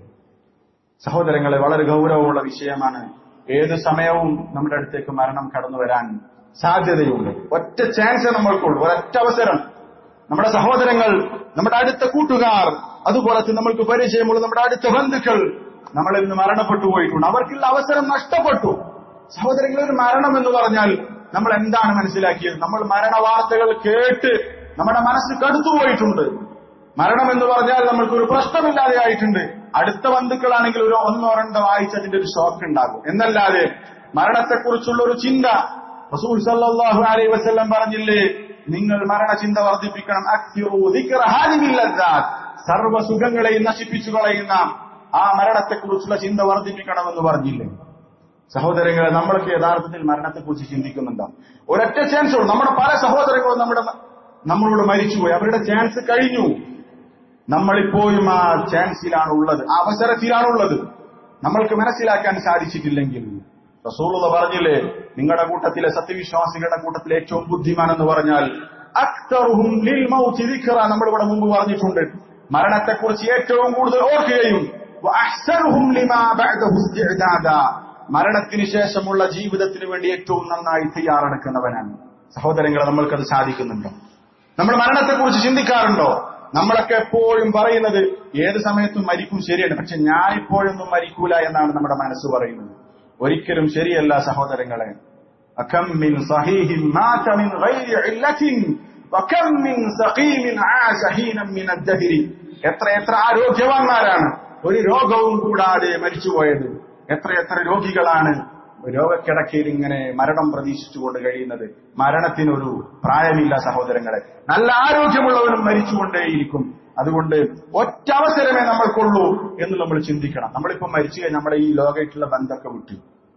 സഹോദരങ്ങളെ വളരെ ഗൗരവമുള്ള വിഷയമാണ് ഏത് സമയവും നമ്മുടെ അടുത്തേക്ക് മരണം കടന്നു വരാൻ സാധ്യതയുണ്ട് ഒറ്റ ചാൻസ് നമ്മൾക്കുള്ളൂ ഒരൊറ്റ അവസരം നമ്മുടെ സഹോദരങ്ങൾ നമ്മുടെ അടുത്ത കൂട്ടുകാർ അതുപോലെ തന്നെ നമ്മൾക്ക് പരിചയമുള്ള നമ്മുടെ അടുത്ത ബന്ധുക്കൾ നമ്മളിൽ നിന്ന് മരണപ്പെട്ടു പോയിട്ടുണ്ട് അവർക്കുള്ള അവസരം നഷ്ടപ്പെട്ടു സഹോദരങ്ങൾ ഒരു മരണം എന്ന് പറഞ്ഞാൽ നമ്മൾ എന്താണ് മനസ്സിലാക്കിയത് നമ്മൾ മരണ വാർത്തകൾ കേട്ട് നമ്മുടെ മനസ്സ് കടുത്തുപോയിട്ടുണ്ട് മരണം എന്ന് പറഞ്ഞാൽ നമ്മൾക്കൊരു പ്രശ്നമില്ലാതെ ആയിട്ടുണ്ട് അടുത്ത ബന്ധുക്കളാണെങ്കിൽ ഒരു ഒന്നോ രണ്ടോ ആഴ്ച അതിന്റെ ഒരു ഷോക്ക് ഉണ്ടാകും എന്നല്ലാതെ മരണത്തെക്കുറിച്ചുള്ള ഒരു ചിന്ത റസൂൽ സല്ലല്ലാഹു അലൈഹി വസല്ലം പറഞ്ഞില്ലേ നിങ്ങൾ മരണചിന്ത വർദ്ധിപ്പിക്കണം അക്തിറു ദിക്റ ഹാദിഹിൽ ലദ്ദാത്ത്. സർവ്വ സുഖങ്ങളെയും നശിപ്പിച്ചു കളയുന്ന ആ മരണത്തെക്കുറിച്ചുള്ള ചിന്ത വർദ്ധിപ്പിക്കണമെന്ന് പറഞ്ഞില്ലേ സഹോദരങ്ങളെ നമ്മളൊക്കെ യഥാർത്ഥത്തിൽ മരണത്തെക്കുറിച്ച് ചിന്തിക്കുന്നുണ്ടോ ഒരൊറ്റ ചാൻസ് ഉള്ളൂ നമ്മുടെ പല സഹോദരങ്ങളും നമ്മുടെ നമ്മളോട് മരിച്ചുപോയി അവരുടെ ചാൻസ് കഴിഞ്ഞു നമ്മളിപ്പോഴും ആ ചാൻസിലാണ് ഉള്ളത് ആ അവസരത്തിലാണുള്ളത് നമ്മൾക്ക് മനസ്സിലാക്കാൻ സാധിച്ചിട്ടില്ലെങ്കിൽ റസൂലുള്ള പറഞ്ഞില്ലേ നിങ്ങളുടെ കൂട്ടത്തിലെ സത്യവിശ്വാസികളുടെ കൂട്ടത്തിലെ ഏറ്റവും ബുദ്ധിമാൻ എന്ന് പറഞ്ഞാൽ അക്തറുഹും ലിൽ മൗതി ദിക്റ നമ്മൾ ഇവിടെ മുമ്പ് പറഞ്ഞിട്ടുണ്ട് മരണത്തെക്കുറിച്ച് ഏറ്റവും കൂടുതൽ ഓർക്കുകയും വഅഹ്സനുഹും ലിമാ ബഅദഹു ഇസ്തിഅദാദാ. മരണത്തിന് ശേഷമുള്ള ജീവിതത്തിന് വേണ്ടി ഏറ്റവും നന്നായി തയ്യാറെടുക്കുന്നവനാണ് സഹോദരങ്ങളെ നമ്മൾക്കത് സാധിക്കുന്നുണ്ടോ നമ്മൾ മരണത്തെക്കുറിച്ച് ചിന്തിക്കാറുണ്ടോ നമ്മളൊക്കെ എപ്പോഴും പറയുന്നത് ഏത് സമയത്തും മരിക്കും ശരിയാണ് പക്ഷെ ഞാൻ ഇപ്പോഴൊന്നും മരിക്കൂല എന്നാണ് നമ്മുടെ മനസ്സ് പറയുന്നത് ഒരിക്കലും ശരിയല്ല സഹോദരങ്ങളെ അകം മിൻ സഹീഹിൻ മാത മിൻ ഗൈരി ഇല്ലത്തിൻ വകം മിൻ സഖീമിൻ ആശ ഹീനം മിൻ അദ്ദഹരി എത്ര എത്ര ആരോഗ്യവാന്മാരാണ് ഒരു രോഗവും കൂടാതെ മരിച്ചുപോയത് എത്ര എത്ര രോഗികളാണ് രോഗക്കിടക്കയിൽ ഇങ്ങനെ മരണം പ്രതീക്ഷിച്ചുകൊണ്ട് കഴിയുന്നത് മരണത്തിനൊരു പ്രായമില്ല സഹോദരങ്ങളെ നല്ല ആരോഗ്യമുള്ളവനും മരിച്ചുകൊണ്ടേയിരിക്കും അതുകൊണ്ട് ഒറ്റ അവസരമേ നമ്മൾക്കുള്ളൂ എന്ന് നമ്മൾ ചിന്തിക്കണം നമ്മളിപ്പോ മരിച്ചു കഴിഞ്ഞാൽ നമ്മുടെ ഈ ലോകമായിട്ടുള്ള ബന്ധമൊക്കെ വിട്ടു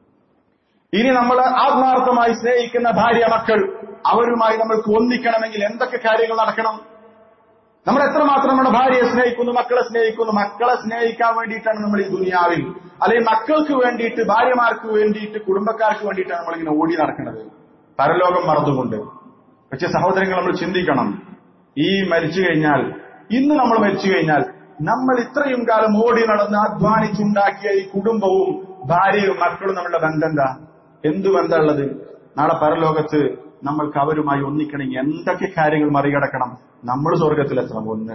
ഇനി നമ്മൾ ആത്മാർത്ഥമായി സ്നേഹിക്കുന്ന ഭാര്യ മക്കൾ അവരുമായി നമ്മൾക്ക് ഒന്നിക്കണമെങ്കിൽ എന്തൊക്കെ കാര്യങ്ങൾ നടക്കണം നമ്മൾ എത്രമാത്രം നമ്മുടെ ഭാര്യയെ സ്നേഹിക്കുന്നു മക്കളെ സ്നേഹിക്കുന്നു മക്കളെ സ്നേഹിക്കാൻ വേണ്ടിയിട്ടാണ് നമ്മൾ ഈ ദുനിയാവിൽ അല്ലെങ്കിൽ മക്കൾക്ക് വേണ്ടിയിട്ട് ഭാര്യമാർക്ക് വേണ്ടിയിട്ട് കുടുംബക്കാർക്ക് വേണ്ടിയിട്ടാണ് നമ്മളിങ്ങനെ ഓടി നടക്കുന്നത് പരലോകം മറന്നുകൊണ്ട് പക്ഷെ സഹോദരങ്ങൾ നമ്മൾ ചിന്തിക്കണം ഈ മരിച്ചു കഴിഞ്ഞാൽ ഇന്ന് നമ്മൾ മരിച്ചു കഴിഞ്ഞാൽ നമ്മൾ ഇത്രയും കാലം ഓടി നടന്ന് അധ്വാനിച്ചുണ്ടാക്കിയ ഈ കുടുംബവും ഭാര്യയും മക്കളും നമ്മളുടെ ബന്ധം എന്താ എന്ത് ബന്ധമുള്ളത് നാളെ പരലോകത്ത് നമ്മൾക്ക് അവരുമായി ഒന്നിക്കണമെങ്കിൽ എന്തൊക്കെ കാര്യങ്ങൾ മറികടക്കണം നമ്മൾ സ്വർഗത്തിലെത്തണം ഒന്ന്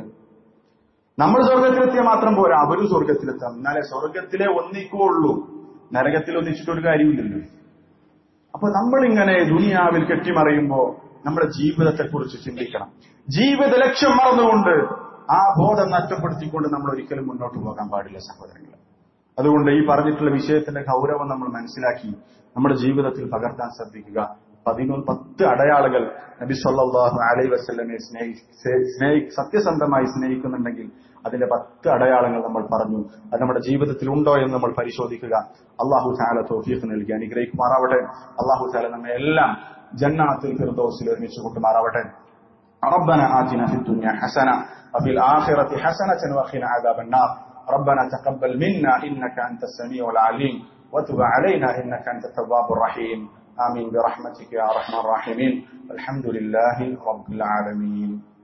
നമ്മൾ സ്വർഗത്തിലെത്തിയാൽ മാത്രം പോരാ അവരും സ്വർഗത്തിലെത്തണം എന്നാലേ സ്വർഗത്തിലെ ഒന്നിക്കുള്ളൂ നരകത്തിൽ ഒന്നിച്ചിട്ടൊരു കാര്യമില്ലല്ലോ അപ്പൊ നമ്മളിങ്ങനെ ദുനിയാവിൽ കെട്ടിമറിയുമ്പോ നമ്മുടെ ജീവിതത്തെക്കുറിച്ച് ചിന്തിക്കണം ജീവിത ലക്ഷ്യം മറന്നുകൊണ്ട് ആ ബോധം നഷ്ടപ്പെടുത്തിക്കൊണ്ട് നമ്മൾ ഒരിക്കലും മുന്നോട്ട് പോകാൻ പാടില്ല സഹോദരങ്ങളെ അതുകൊണ്ട് ഈ പറഞ്ഞിട്ടുള്ള വിഷയത്തിന്റെ ഗൗരവം നമ്മൾ മനസ്സിലാക്കി നമ്മുടെ ജീവിതത്തിൽ പകർത്താൻ ശ്രദ്ധിക്കുക പതിനൊന്ന് പത്ത് അടയാളുകൾ നബി സല്ലല്ലാഹു അലൈഹി വസല്ലമയെ സ്നേഹി സ്നേഹി സത്യസന്ധമായി സ്നേഹിക്കുന്നുണ്ടെങ്കിൽ അതിന്റെ പത്ത് അടയാളങ്ങൾ നമ്മൾ പറഞ്ഞു അത് നമ്മുടെ ജീവിതത്തിൽ ഉണ്ടോ എന്ന് നമ്മൾ പരിശോധിക്കുക അള്ളാഹു താല തോഫീഫ് നൽകി അനുഗ്രഹിക്കുമാറാവട്ടെ അള്ളാഹു താല നമ്മെ എല്ലാം ജന്നാത്തിൽ ഫിർദോസിൽ ഒരുമിച്ച് കൂട്ടുമാറാവട്ടെ ربنا آتنا في الدنيا حسنة وفي الآخرة حسنة وقنا عذاب النار ربنا تقبل منا إنك أنت السميع العليم وتب علينا إنك أنت التواب الرحيم آمين برحمتك يا أرحم الراحمين الحمد لله رب العالمين